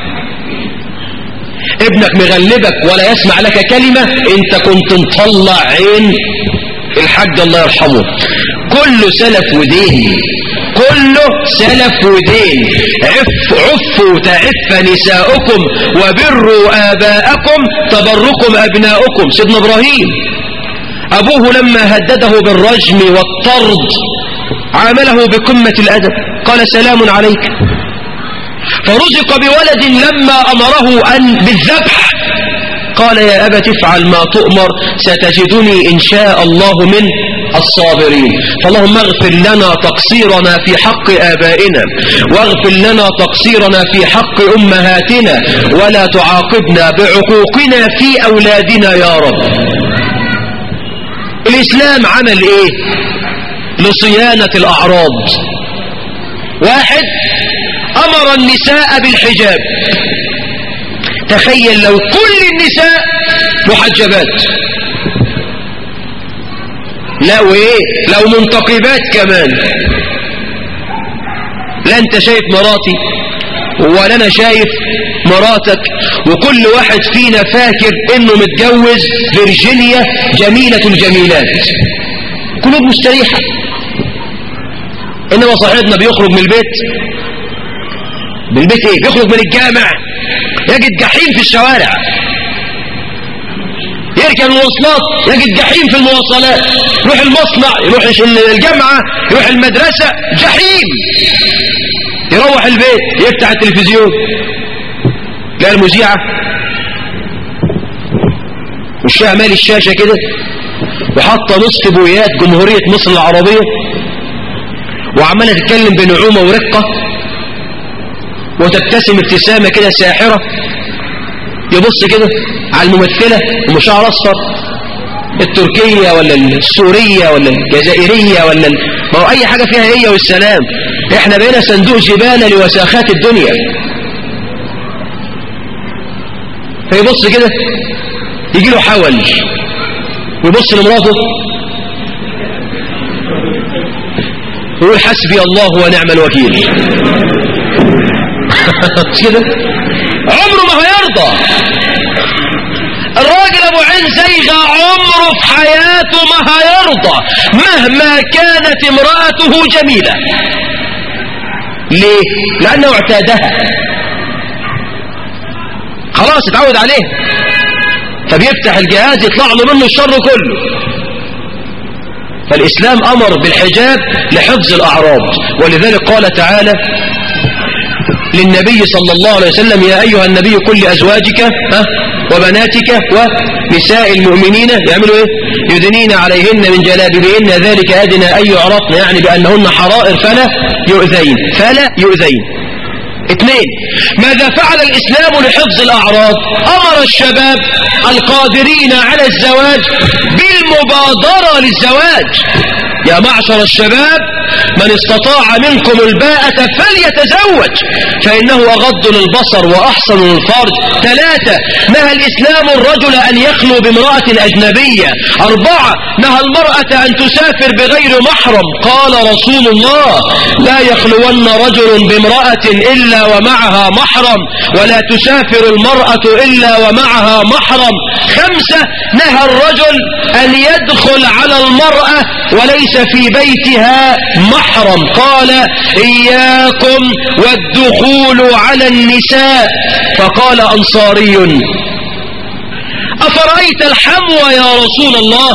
ابنك مغلبك ولا يسمع لك كلمة انت كنت مطلع عين الحاج الله يرحمه كله سلف ودين كله سلف ودين عف عفوا تعف نساؤكم وبروا آباءكم تبركم أبناؤكم سيدنا إبراهيم أبوه لما هدده بالرجم والطرد عامله بقمة الأدب قال سلام عليك فرزق بولد لما أمره أن بالذبح قال يا أبت افعل ما تؤمر ستجدني إن شاء الله من الصابرين فاللهم اغفر لنا تقصيرنا في حق آبائنا واغفر لنا تقصيرنا في حق أمهاتنا ولا تعاقبنا بعقوقنا في أولادنا يا رب الإسلام عمل إيه لصيانة الأعراض واحد أمر النساء بالحجاب تخيل لو كل النساء محجبات لا وايه لو منتقبات كمان لا انت شايف مراتي ولا انا شايف مراتك وكل واحد فينا فاكر انه متجوز فيرجينيا جميلة الجميلات قلوب مستريحة انما صاحبنا بيخرج من البيت بالبيت ايه بيخرج من الجامع يجد جحيم في الشوارع يركب المواصلات يجد جحيم في المواصلات يروح المصنع يروح الجامعة يروح المدرسة جحيم يروح البيت يفتح التلفزيون تلاقي المذيعة وشها مالي الشاشة كده وحاطة نصف بويات جمهورية مصر العربية وعمالة تتكلم بنعومة ورقة وتبتسم ابتسامة كده ساحرة يبص كده على الممثلة ومشعر أصفر التركية ولا السورية ولا الجزائرية ولا ال... ما هو أي حاجة فيها هي والسلام احنا بقينا صندوق زبالة لوساخات الدنيا فيبص كده يجي له حول ويبص لمراته ويقول حسبي الله ونعم الوكيل مش كده عمره ما هيرضى الراجل ابو عين زيغة عمره في حياته ما هيرضى مهما كانت امرأته جميلة ليه لانه اعتادها خلاص اتعود عليه فبيفتح الجهاز يطلع له منه الشر كله فالإسلام أمر بالحجاب لحفظ الأعراض ولذلك قال تعالى للنبي صلى الله عليه وسلم يا أيها النبي قل لأزواجك ها وبناتك ونساء المؤمنين يعملوا ايه يدنين عليهن من جلابيبهن ذلك أدنى أن يعرفن يعني بأنهن حرائر فلا يؤذين فلا يؤذين اثنين ماذا فعل الإسلام لحفظ الأعراض أمر الشباب القادرين على الزواج بالمبادرة للزواج يا معشر الشباب من استطاع منكم الباءة فليتزوج فإنه أغض للبصر وأحسن للفرج ثلاثة نهى الإسلام الرجل أن يخلو بامرأة أجنبية أربعة نهى المرأة أن تسافر بغير محرم قال رسول الله لا يخلون رجل بامرأة إلا ومعها محرم ولا تسافر المرأة إلا ومعها محرم خمسة نهى الرجل أن يدخل على المرأة وليس في بيتها محرم قال إياكم والدخول على النساء فقال أنصاري أفرأيت الحمو يا رسول الله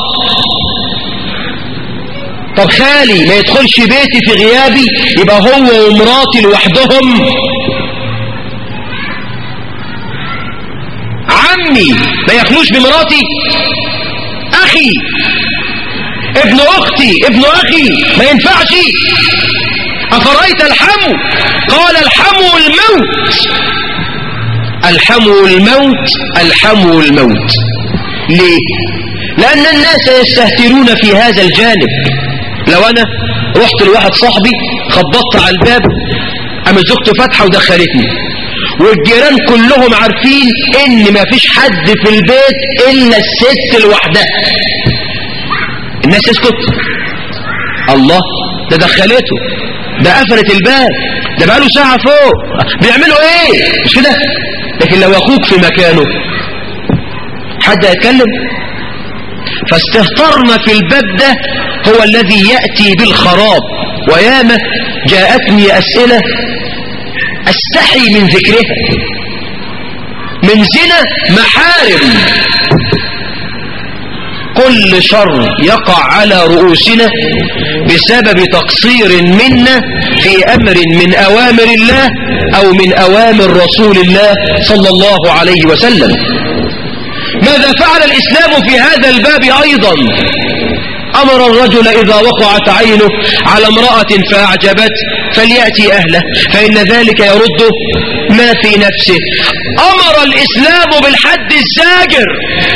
طب خالي ما يدخلش بيتي في غيابي يبقى هو ومراتي لوحدهم عمي ما يخلوش بمراتي أخي ابن أختي ابن أخي ما ينفعش أفرأيت الحمو قال الحمو الموت الحمو الموت الحمو الموت ليه لأن الناس يستهترون في هذا الجانب لو أنا رحت لواحد صاحبي خبطت على الباب قامت زوجته فاتحة ودخلتني والجيران كلهم عارفين ان مفيش حد في البيت الا الست لوحدها الناس تسكت الله ده دخلته ده قفلت الباب ده بقاله ساعة فوق بيعملوا ايه مش كده لكن لو اخوك في مكانه حد هيتكلم فاستهترنا في الباب ده هو الذي يأتي بالخراب وياما جاءتني أسئلة أستحي من ذكرها من زنا محارم كل شر يقع على رؤوسنا بسبب تقصير منا في أمر من أوامر الله أو من أوامر رسول الله صلى الله عليه وسلم ماذا فعل الإسلام في هذا الباب أيضا أمر الرجل إذا وقعت عينه على امرأة فأعجبت فليأتي أهله فإن ذلك يرد ما في نفسه أمر الإسلام بالحد الزاجر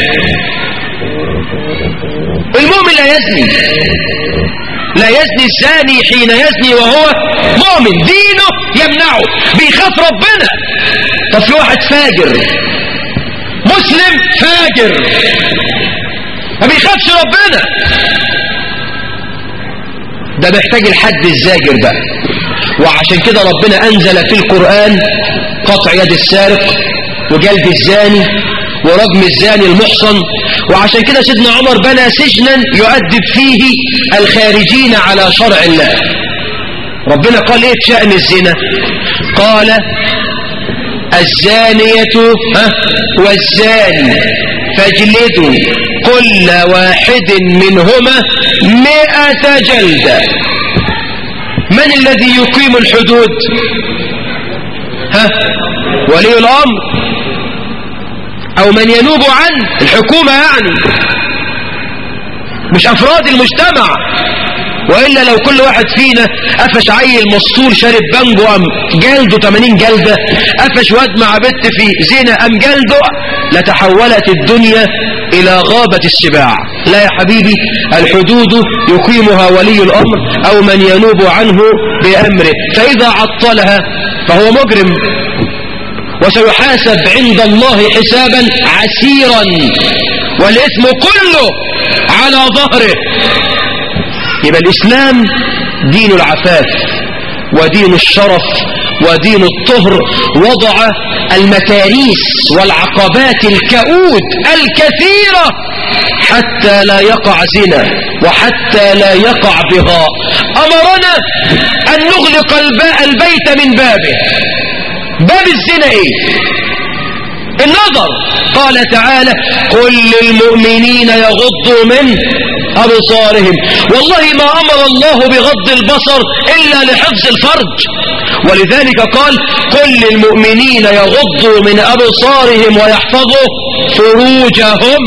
المؤمن لا يزني لا يزني الزاني حين يزني وهو مؤمن دينه يمنعه بيخاف ربنا طب في واحد فاجر مسلم فاجر ما بيخافش ربنا ده محتاج الحد الزاجر بقى وعشان كده ربنا أنزل في القرآن قطع يد السارق وجلد الزاني ورجم الزاني المحصن وعشان كده سيدنا عمر بنى سجنا يؤدب فيه الخارجين على شرع الله ربنا قال ايه في شأن الزنا قال الزانية ها والزاني فاجلدوا كل واحد منهما مئة جلدة من الذي يقيم الحدود ها ولي الأمر أو من ينوب عنه الحكومة يعني مش أفراد المجتمع وإلا لو كل واحد فينا قفش عيل مسطول شارب بانجو أم جلده 80 جلدة قفش واد مع بنت في زينة أم جلده لتحولت الدنيا إلى غابة السباع لا يا حبيبي الحدود يقيمها ولي الأمر أو من ينوب عنه بأمره فإذا عطلها فهو مجرم وسيحاسب عند الله حسابا عسيرا والإثم كله على ظهره يبقى الإسلام دين العفاف ودين الشرف ودين الطهر وضع المتاريس والعقبات الكؤود الكثيرة حتى لا يقع زنا وحتى لا يقع بغاء أمرنا أن نغلق البيت من بابه باب الزنا ايه النظر قال تعالى قل للمؤمنين يغضوا من أبصارهم والله ما أمر الله بغض البصر إلا لحفظ الفرج ولذلك قال قل للمؤمنين يغضوا من أبصارهم ويحفظوا فروجهم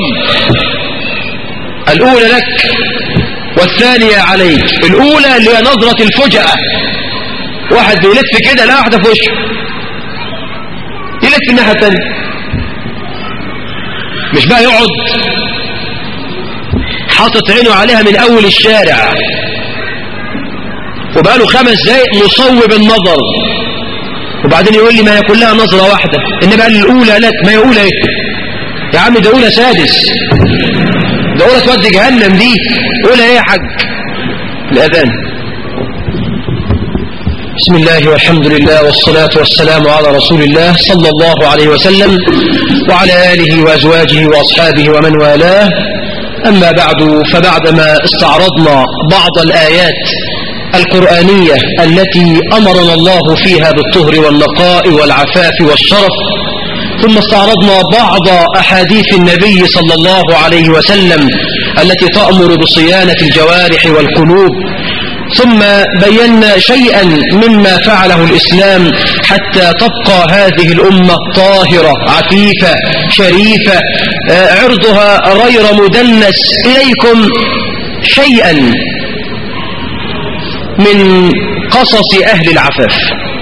الأولى لك والثانية عليك الأولى اللي هي نظرة الفجأة واحد بيلف كده لا واحدة في وشه يلف الناحية التانية مش بقى يقعد حاطط عينه عليها من أول الشارع وبقى له خمس دقايق مصوب النظر وبعدين يقول لي ما هي كلها نظرة واحدة إنما قال الأولى لك ما هي أولى إيه يا عم ده أولى سادس ده أولى تودي جهنم دي أولى إيه يا حاج الأذان بسم الله والحمد لله والصلاة والسلام على رسول الله صلى الله عليه وسلم وعلى آله وأزواجه وأصحابه ومن والاه أما بعد فبعدما استعرضنا بعض الآيات القرآنية التي أمرنا الله فيها بالطهر والنقاء والعفاف والشرف ثم استعرضنا بعض أحاديث النبي صلى الله عليه وسلم التي تأمر بصيانة الجوارح والقلوب ثم بينا شيئا مما فعله الإسلام حتى تبقى هذه الأمة طاهرة عفيفة شريفة آه، عرضها غير مدنس إليكم شيئا من قصص أهل العفاف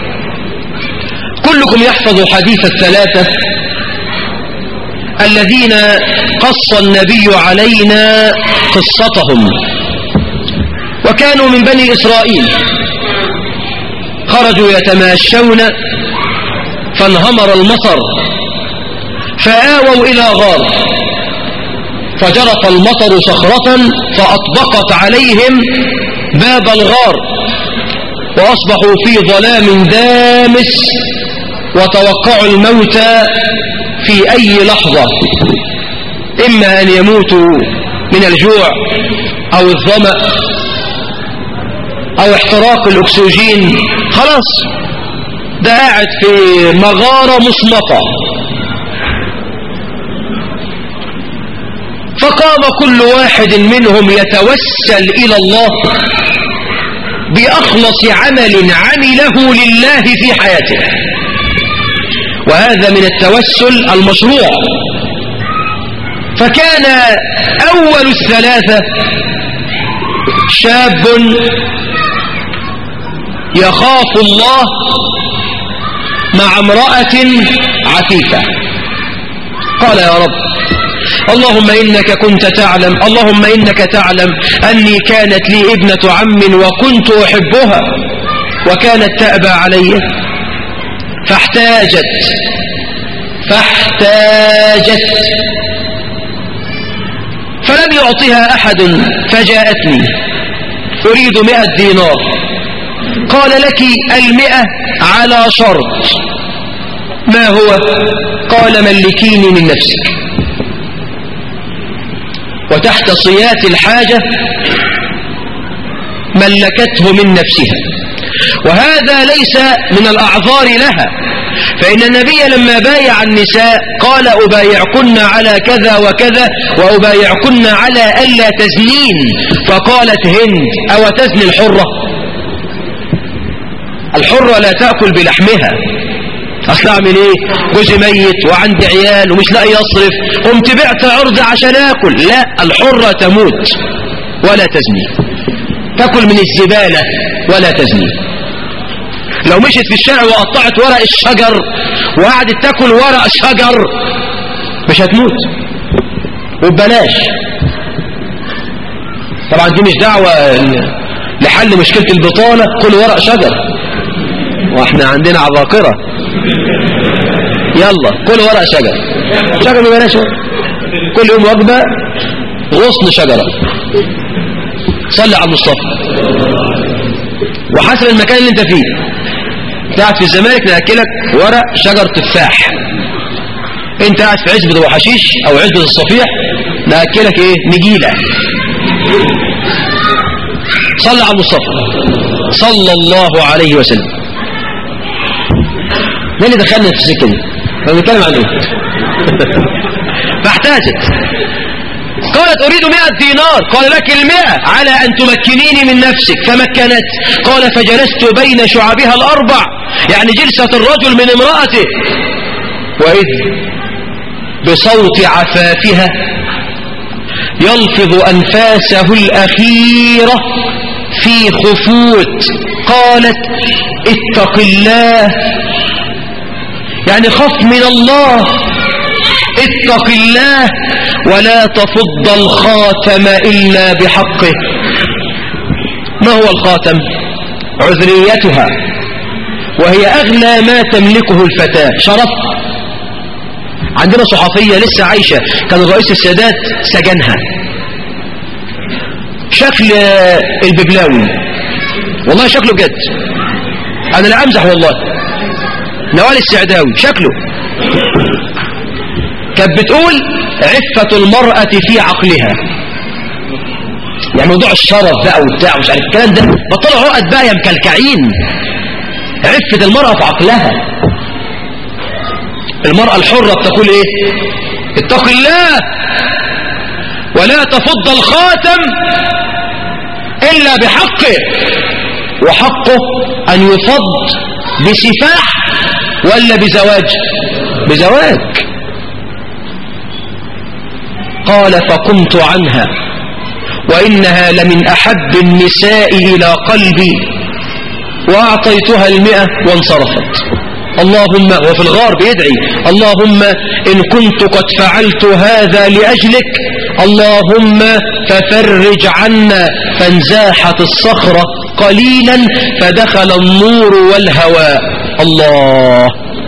كلكم يحفظ حديث الثلاثة الذين قص النبي علينا قصتهم وكانوا من بني إسرائيل خرجوا يتماشون فانهمر المطر فآووا إلى غار فجرف المطر صخرة فأطبقت عليهم باب الغار وأصبحوا في ظلام دامس وتوقعوا الموت في أي لحظة إما أن يموتوا من الجوع أو الظمأ أو احتراق الأكسجين خلاص ده قاعد في مغارة مصمطة فقام كل واحد منهم يتوسل إلى الله بأخلص عمل عمله لله في حياته وهذا من التوسل المشروع فكان أول الثلاثة شاب يخاف الله مع امرأة عفيفة قال يا رب اللهم إنك كنت تعلم اللهم إنك تعلم أني كانت لي ابنة عم وكنت أحبها وكانت تأبى علي فاحتاجت فاحتاجت فلم يعطها أحد فجاءتني أريد مئة دينار قال لك المئة على شرط ما هو قال ملكيني من نفسك وتحت صيات الحاجة ملكته من نفسها وهذا ليس من الأعذار لها فإن النبي لما بايع النساء قال أبايعكن على كذا وكذا وأبايعكن على ألا تزنين فقالت هند أو تزني الحرة الحرة لا تأكل بلحمها أصل أعمل إيه جوزي ميت وعندي عيال ومش لاقي يصرف قمت بعت عرض عشان آكل لا الحرة تموت ولا تزني تأكل من الزبالة ولا تزني لو مشيت في الشارع وقطعت ورق الشجر وقعدت تاكل ورق شجر مش هتموت وببلاش طبعا دي مش دعوة لحل مشكلة البطالة كل ورق شجر واحنا عندنا عباقرة يلا كل ورق شجر شجر ببلاش كل يوم وجبة غصن شجرة صلي على المصطفى وحسب المكان اللي انت فيه انت قاعد في الزمالك ناكلك ورق شجر تفاح انت قاعد في عزبة ابو حشيش او عزبة الصفيح ناكلك ايه نجيلة صلى على المصطفى صلى الله عليه وسلم مين اللي دخلنا في السكه دي انا بنتكلم عن ايه فاحتاجت قالت أريد مئة دينار قال لك المئة على أن تمكنيني من نفسك فمكنت قال فجلست بين شعبها الأربع يعني جلسة الرجل من امرأته وإذ بصوت عفافها يلفظ أنفاسه الأخيرة في خفوت قالت اتق الله يعني خف من الله اتق الله ولا تفض الخاتم إلا بحقه ما هو الخاتم عذريتها وهي أغلى ما تملكه الفتاة شرف عندنا صحفية لسه عايشة كان رئيس السادات سجنها شكل الببلاوي والله شكله جد أنا لا أمزح والله نوال السعداوي شكله كانت بتقول عفة المرأة في عقلها يعني موضوع الشرف بقى وبتاع مش عارف الكلام ده بطلوا عقد بقى يا مكلكعين عفة المرأة في عقلها المرأة الحرة بتقول ايه اتق الله ولا تفض الخاتم إلا بحقه وحقه أن يفض بسفاح ولا بزواج بزواج قال فقمت عنها وإنها لمن أحب النساء إلى قلبي وأعطيتها المئة وانصرفت اللهم وفي الغار بيدعي اللهم إن كنت قد فعلت هذا لأجلك اللهم ففرج عنا فانزاحت الصخرة قليلا فدخل النور والهواء الله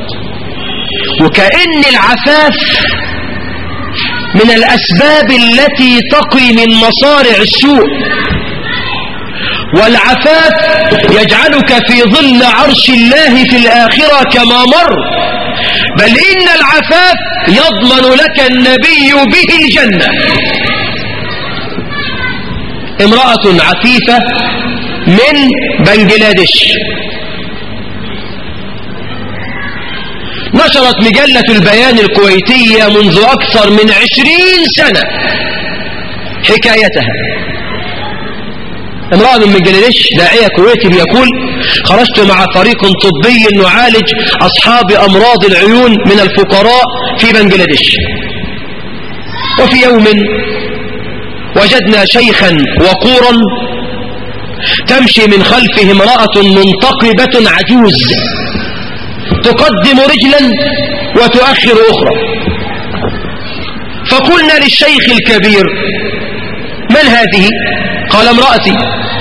وكأن العفاف من الأسباب التي تقي من مصارع السوء والعفاف يجعلك في ظل عرش الله في الآخرة كما مر بل إن العفاف يضمن لك النبي به الجنة امرأة عفيفة من بنجلاديش نشرت مجلة البيان الكويتية منذ أكثر من عشرين سنة حكايتها امرأة من بنجلاديش داعية كويتي بيقول خرجت مع فريق طبي نعالج أصحاب أمراض العيون من الفقراء في بنجلاديش وفي يوم وجدنا شيخا وقورا تمشي من خلفه امرأة منتقبة عجوز تقدم رجلا وتؤخر أخرى فقلنا للشيخ الكبير من هذه قال امرأتي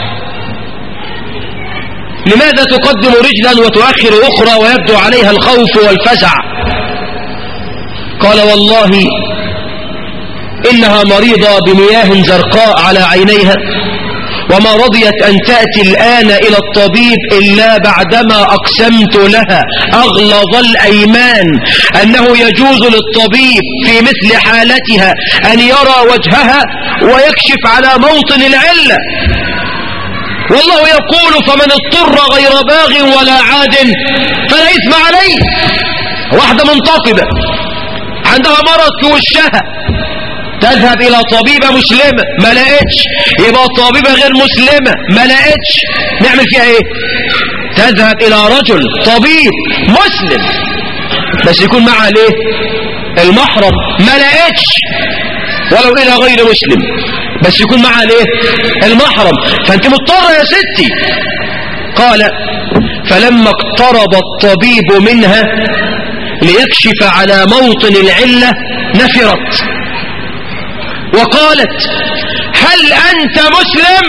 لماذا تقدم رجلا وتؤخر أخرى ويبدو عليها الخوف والفزع قال والله إنها مريضة بمياه زرقاء على عينيها وما رضيت أن تأتي الآن إلى الطبيب إلا بعدما أقسمت لها أغلظ الأيمان أنه يجوز للطبيب في مثل حالتها أن يرى وجهها ويكشف على موطن العلة والله يقول فمن اضطر غير باغ ولا عاد فلا إثم عليه واحدة منتقبة عندها مرض في وشها تذهب إلى طبيبة مسلمة ما لقيتش يبقى طبيبة غير مسلمة ما لقيتش نعمل فيها ايه تذهب إلى رجل طبيب مسلم بس يكون معها ليه المحرم ما لقيتش ولو إلى غير مسلم بس يكون معها ليه المحرم فأنت مضطرة يا ستي قال فلما اقترب الطبيب منها ليكشف على موطن العلة نفرت وقالت هل أنت مسلم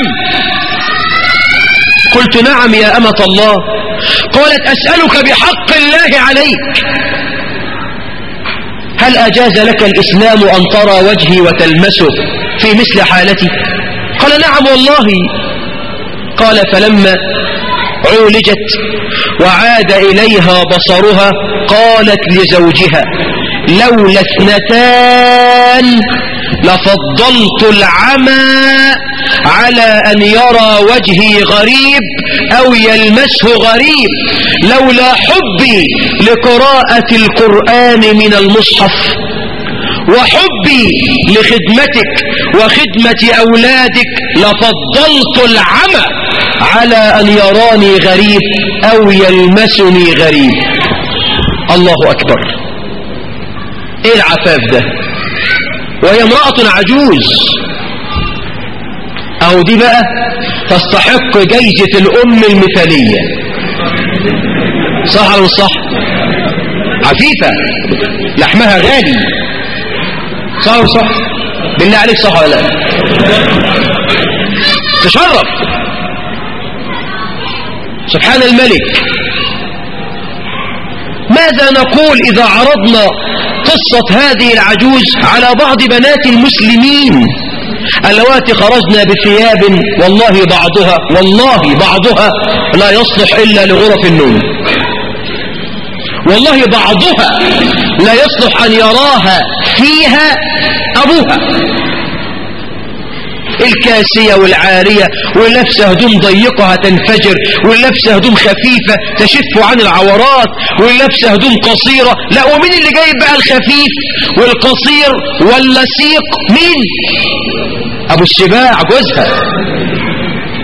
قلت نعم يا أمة الله قالت أسألك بحق الله عليك هل أجاز لك الإسلام أن ترى وجهي وتلمسه في مثل حالتي قال نعم والله قال فلما عولجت وعاد إليها بصرها قالت لزوجها لولا اثنتان لفضلت العمى على أن يرى وجهي غريب أو يلمسه غريب لولا حبي لقراءة القرآن من المصحف وحبي لخدمتك وخدمة أولادك لفضلت العمى على أن يراني غريب أو يلمسني غريب الله أكبر إيه العفاف ده وهي امرأة عجوز أو دي بقى تستحق جايزة الأم المثالية صح ولا مش صح عفيفة لحمها غالي صح ولا صح بالله عليك صح ولا لا تشرف سبحان الملك ماذا نقول إذا عرضنا قصة هذه العجوز على بعض بنات المسلمين اللواتي خرجنا بثياب والله بعضها والله بعضها لا يصلح إلا لغرف النوم والله بعضها لا يصلح أن يراها فيها أبوها الكاسية والعارية واللبسة هدوم ضيقة هتنفجر واللبسة هدوم خفيفة تشف عن العورات واللبسة هدوم قصيرة لا ومين اللي جايب بقى الخفيف والقصير واللسيق مين أبو الشباع جوزها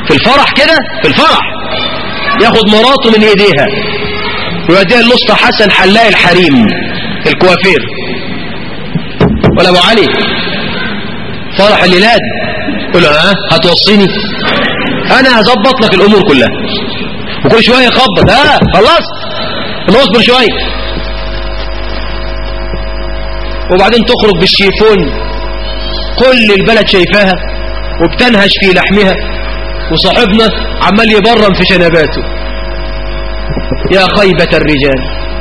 في الفرح كده في الفرح ياخد مراته من ايديها ويوديها الوسطى حسن حلاق الحريم الكوافير ولا ابو علي فرح الليلاد يقول له ها هتوصيني انا هظبط لك الامور كلها وكل شويه يخبط ها خلصت نصبر شويه وبعدين تخرج بالشيفون كل البلد شايفاها وبتنهش في لحمها وصاحبنا عمال يبرم في شنباته يا خيبة الرجال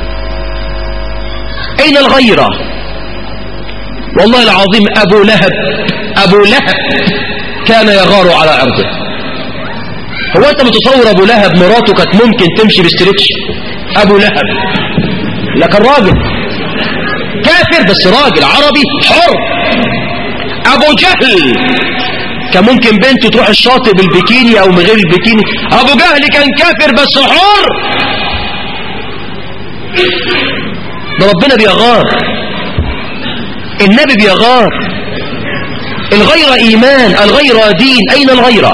أين الغيرة والله العظيم أبو لهب أبو لهب كان يغار على عرضه هو أنت متصور أبو لهب مراته كانت ممكن تمشي بستريتش أبو لهب لكن راجل كافر بس راجل عربي حر أبو جهل كان ممكن بنته تروح الشاطئ بالبكيني أو من غير البكيني أبو جهل كان كافر بس حر ده ربنا بيغار النبي بيغار الغير إيمان الغير دين أين الغيرة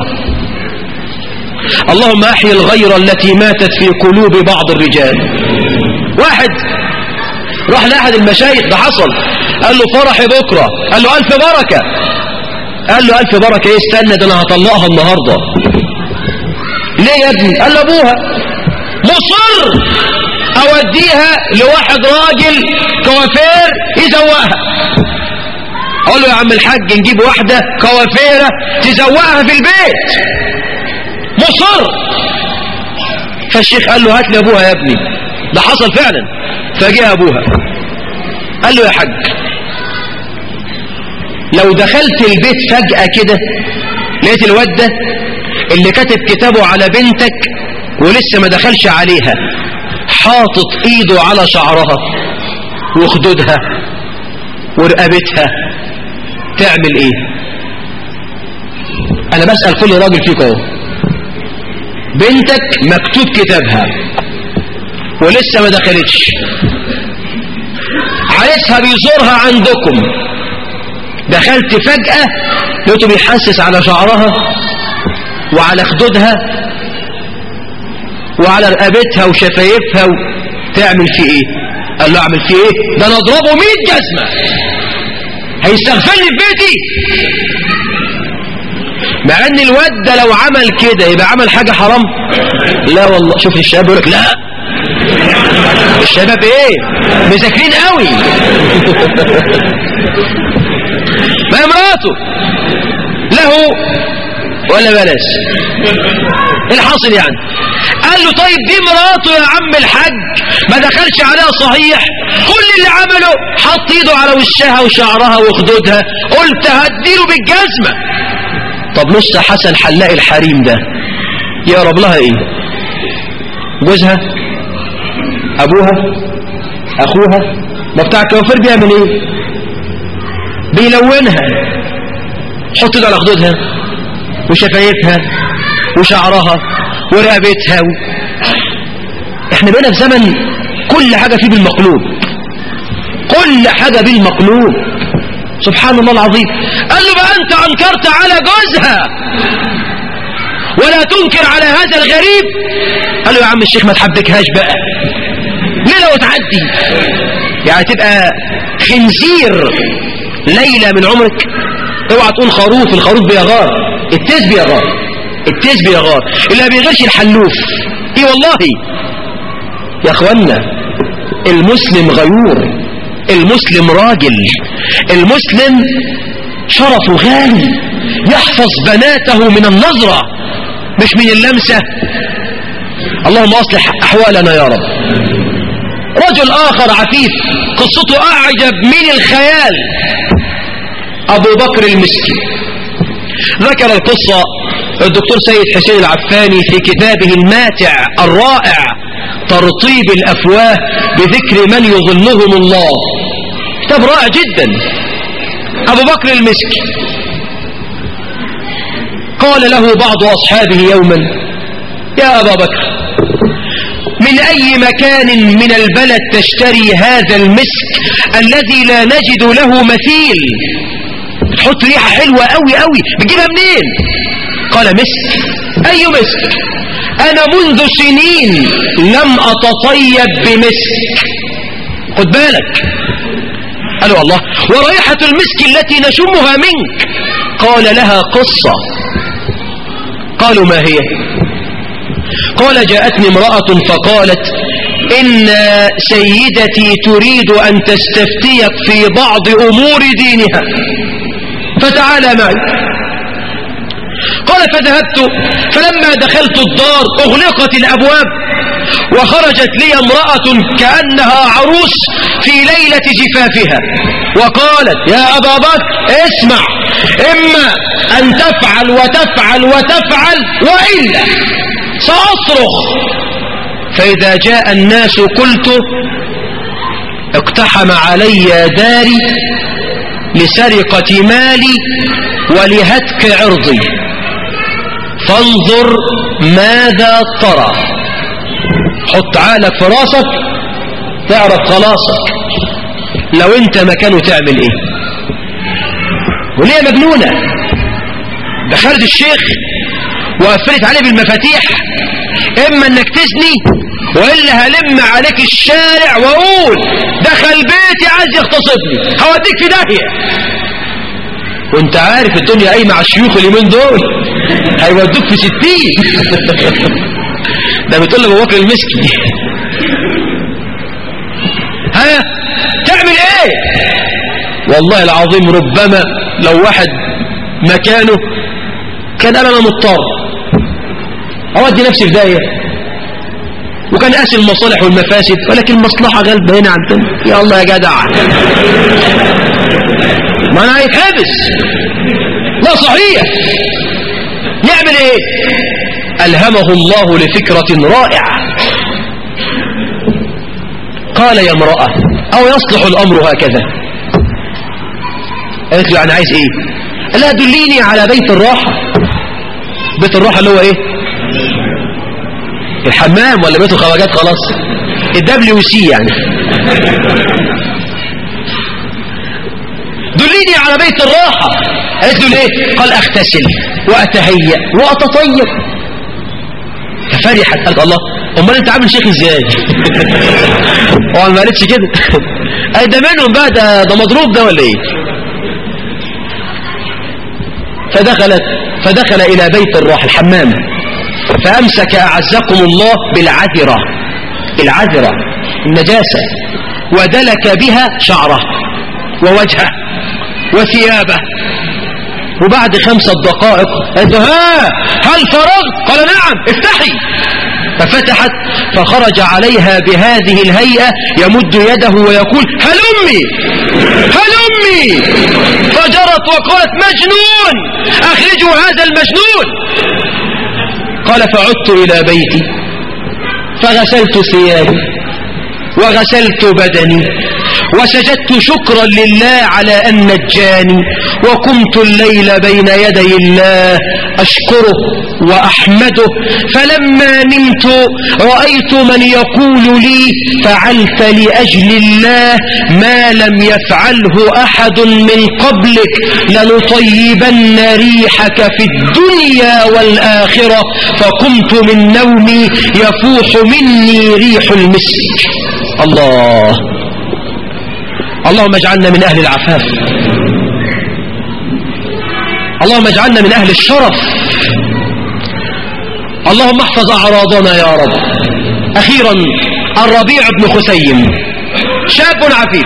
اللهم أحيي الغيرة التي ماتت في قلوب بعض الرجال واحد راح لأحد المشايخ ده حصل قال له فرحي بكرة قال له ألف بركة قال له ألف بركة ايه استنى ده أنا هطلقها النهاردة ليه يا ابني قال له أبوها مصر أوديها لواحد راجل كوافير يزوقها اقول له يا عم الحاج نجيب واحدة كوافيرة تزوقها في البيت مصر فالشيخ قال له هات لي ابوها يا ابني ده حصل فعلا فجاء ابوها قال له يا حاج لو دخلت البيت فجأة كده لقيت الواد ده اللي كاتب كتابه على بنتك ولسه ما دخلش عليها حاطط ايده على شعرها وخدودها ورقبتها تعمل ايه انا بسأل كل راجل فيك اهو بنتك مكتوب كتابها ولسه ما دخلتش عريسها بيزورها عندكم دخلت فجأة لقيته بيحسس على شعرها وعلى خدودها وعلى رقبتها وشفايفها و... تعمل فيه ايه قال له اعمل فيه ايه ده انا اضربه 100 جزمة هيستغفلني في بيتي مع ان الواد ده لو عمل كده يبقى عمل حاجة حرام لا والله شوف الشباب يقول لك لا الشباب ايه مذاكرين قوي ما امراته له ولا بلاش الحاصل يعني قال له طيب دي مراته يا عم الحاج ما دخلش عليها صحيح كل اللي عمله حط ايده على وشها وشعرها وخدودها قلت هديله بالجزمة طب نص حسن حلاق الحريم ده يقرب لها ايه جوزها ابوها اخوها ما بتاع الكوافير بيعمل ايه بيلونها حط ايده على خدودها وشفايفها وشعرها ورقبتها و... احنا بقينا في زمن كل حاجة فيه بالمقلوب كل حاجة بالمقلوب سبحان الله العظيم قال له بقى انت انكرت على جوزها ولا تنكر على هذا الغريب قال له يا عم الشيخ ما تحبكهاش بقى ليه لو تعدي يعني تبقى خنزير ليلة من عمرك اوعى تقول خروف الخروف بيغار التيس بيغار التيس بيغار اللي ما بيغيرش الحلوف ايه والله يا اخوانا المسلم غيور المسلم راجل المسلم شرفه غالي يحفظ بناته من النظرة مش من اللمسة اللهم أصلح أحوالنا يا رب رجل آخر عفيف قصته أعجب من الخيال أبو بكر المسكي ذكر القصة الدكتور سيد حسين العفاني في كتابه الماتع الرائع ترطيب الأفواه بذكر من يظلهم الله كتاب رائع جدا أبو بكر المسكي قال له بعض أصحابه يوما يا أبا بكر من أي مكان من البلد تشتري هذا المسك الذي لا نجد له مثيل تحط ريحة حلوة قوي قوي بتجيبها منين قال مسك أي مسك أنا منذ سنين لم أتطيب بمسك خد بالك قالوا الله ورائحة المسك التي نشمها منك قال لها قصة قالوا ما هي قال جاءتني امرأة فقالت إن سيدتي تريد أن تستفتيك في بعض أمور دينها فتعالى معي قال فذهبت فلما دخلت الدار أغلقت الأبواب وخرجت لي امرأة كأنها عروس في ليلة جفافها وقالت يا أبا بكر اسمع إما أن تفعل وتفعل وتفعل وإلا سأصرخ فإذا جاء الناس قلت اقتحم علي داري لسرقة مالي ولهتك عرضي فانظر ماذا ترى حط عقلك في راسك تعرف خلاصك لو انت مكانه تعمل ايه وليه مجنونة دخلت الشيخ وقفلت عليه بالمفاتيح اما انك تزني والا هلم عليك الشارع واقول دخل بيتي عايز يغتصبني هوديك في داهيه وانت عارف الدنيا قايمه على الشيوخ اليومين دول هيودوك في ستين ده بتقول لابو بكر المسكي ها تعمل ايه والله العظيم ربما لو واحد مكانه كان قال انا مضطر اودي نفسي في داهيه وكان قاسي المصالح والمفاسد ولكن المصلحه غالبه هنا عندنا يا الله يا جدع ما انا هيتحبس لا صحيح نعمل ايه الهمه الله لفكره رائعه قال يا امراه او يصلح الامر هكذا قالت له يعني عايز ايه قال لها دليني على بيت الراحه بيت الراحه اللي هو ايه الحمام ولا بيت الخواجات خلاص الدبليو سي يعني دليني على بيت الراحة قالت له ليه قال اغتسل واتهيأ واتطيب ففرحت قالت الله امال انت عامل شيخ ازاي هو ما قالتش كده اي ده منهم بقى ده, ده مضروب ده ولا ايه فدخلت فدخل الى بيت الراحة الحمام فامسك اعزكم الله بالعذرة العذرة النجاسة ودلك بها شعره ووجهه وثيابه وبعد خمسة دقائق قالت ها هل فرغت قال نعم افتحي ففتحت فخرج عليها بهذه الهيئة يمد يده ويقول هلمي هلمي فجرت وقالت مجنون أخرجوا هذا المجنون قال فعدت إلى بيتي فغسلت ثيابي وغسلت بدني وسجدت شكرا لله على أن نجاني وقمت الليل بين يدي الله أشكره وأحمده فلما نمت رأيت من يقول لي فعلت لأجل الله ما لم يفعله أحد من قبلك لنطيبن ريحك في الدنيا والآخرة فقمت من نومي يفوح مني ريح المسك الله اللهم اجعلنا من أهل العفاف اللهم اجعلنا من أهل الشرف اللهم احفظ أعراضنا يا رب أخيرا الربيع بن خسيم شاب عفيف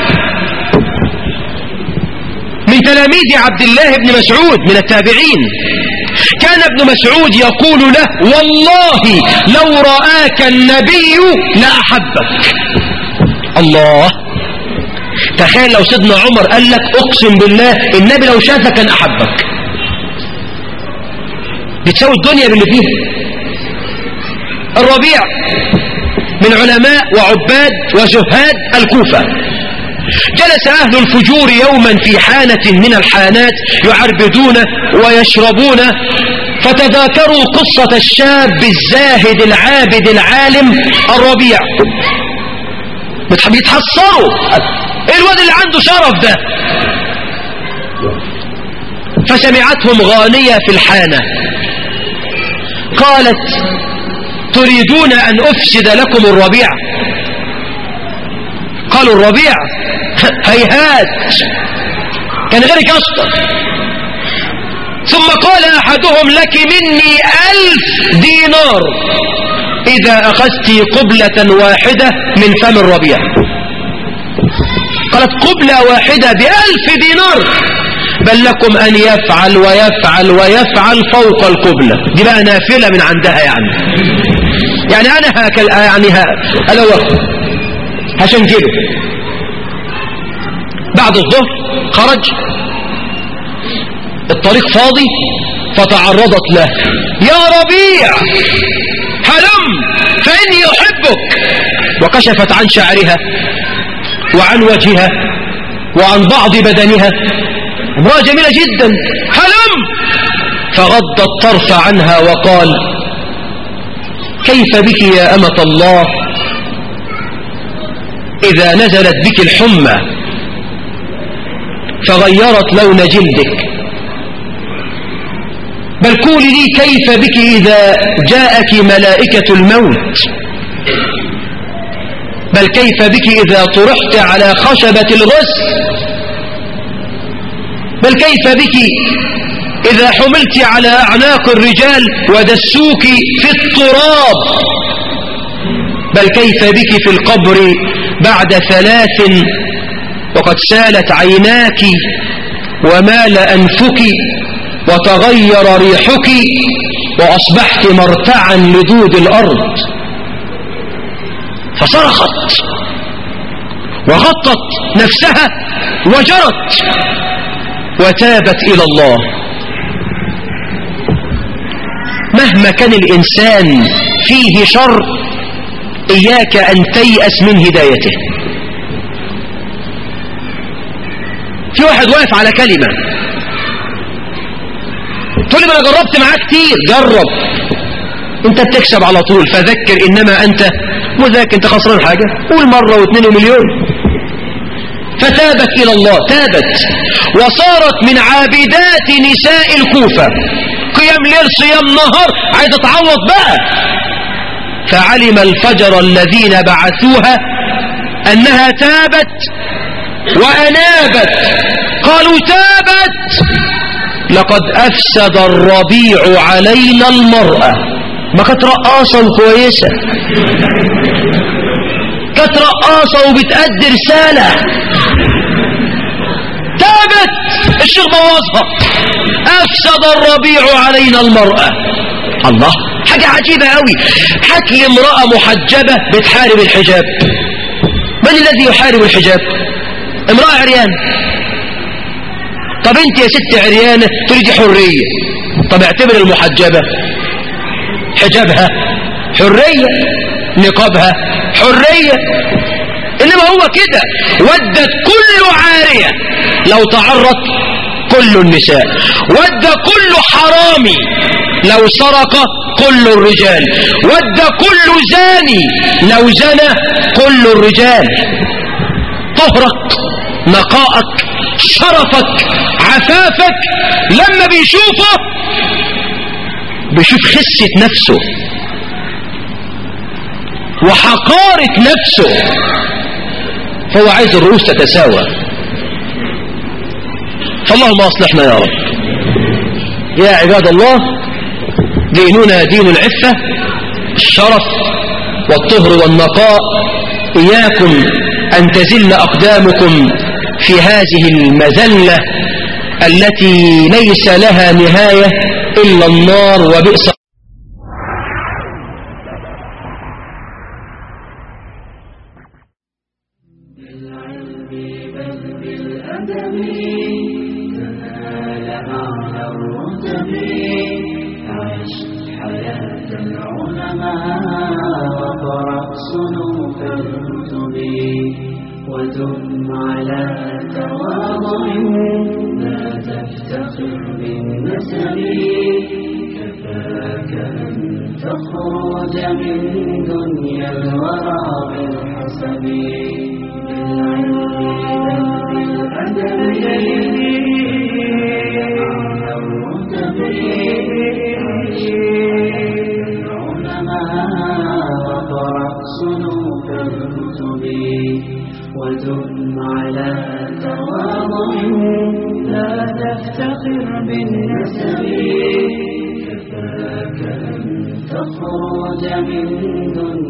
من تلاميذ عبد الله بن مسعود من التابعين كان ابن مسعود يقول له والله لو رآك النبي لأحبك الله تخيل لو سيدنا عمر قال لك اقسم بالله النبي لو شافك كان احبك بتساوي الدنيا باللي فيها الربيع من علماء وعباد وزهاد الكوفة جلس أهل الفجور يوما في حانة من الحانات يعربدون ويشربون فتذاكروا قصة الشاب الزاهد العابد العالم الربيع بيتحصروا ايه الواد اللي عنده شرف ده فسمعتهم غانية في الحانة قالت تريدون أن أفسد لكم الربيع قالوا الربيع هيهات كان غيرك أشطر ثم قال أحدهم لك مني ألف دينار إذا أخذت قبلة واحدة من فم الربيع قالت قبلة واحدة بألف دينار بل لكم أن يفعل ويفعل ويفعل فوق القبلة دي بقى نافلة من عندها يعني يعني أنا هكل يعني ها أنا هشنجله بعد الظهر خرج الطريق فاضي فتعرضت له يا ربيع هلم فإني أحبك وكشفت عن شعرها وعن وجهها وعن بعض بدنها امرأة جميلة جدا هلم فغض الطرف عنها وقال كيف بك يا أمة الله إذا نزلت بك الحمى فغيرت لون جلدك بل قولي لي كيف بك إذا جاءك ملائكة الموت بل كيف بك إذا طرحت على خشبة الغسل بل كيف بك إذا حملت على أعناق الرجال ودسوك في التراب بل كيف بك في القبر بعد ثلاث وقد سالت عيناك ومال أنفك وتغير ريحك وأصبحت مرتعا لدود الأرض فصرخت وغطت نفسها وجرت وتابت إلى الله مهما كان الإنسان فيه شر إياك أن تيأس من هدايته في واحد واقف على كلمة تقول لي ما انا جربت معاه كتير جرب انت بتكسب على طول فذكر انما انت مذاكر انت خسران حاجة قول مرة واثنين ومليون فتابت الى الله تابت وصارت من عابدات نساء الكوفة قيام ليل صيام نهار عايز تعوض بقى فعلم الفجر الذين بعثوها انها تابت وانابت قالوا تابت لقد أفسد الربيع علينا المرأة ما كانت رقاصة وكويسة كانت رقاصة وبتأدي رسالة تابت الشيخ بوظها أفسد الربيع علينا المرأة الله حاجة عجيبة قوي هات لي امرأة محجبة بتحارب الحجاب من الذي يحارب الحجاب امرأة عريان طب انت يا ست عريانة تريدي حرية طب اعتبر المحجبة حجابها حرية نقابها حرية انما هو كده ودت كل عارية لو تعرت كل النساء ود كل حرامي لو سرق كل الرجال ود كل زاني لو زنى كل الرجال طهرك نقائك شرفك عفافك لما بيشوفه بيشوف خسة نفسه وحقارة نفسه فهو عايز الرؤوس تتساوى فاللهم أصلحنا يا رب يا عباد الله ديننا دين العفة الشرف والطهر والنقاء إياكم أن تزل أقدامكم في هذه المزلة التي ليس لها نهاية إلا النار وبئس ودم على تواضع لا تفتخر بالنسب كفاك أن تخرج من دنيا الورى بالحسب بالعلم بل بالأدب على الرتب عيش ودم على تواضع لا تفتخر بالنسب كفاك أن تخرج من دنيا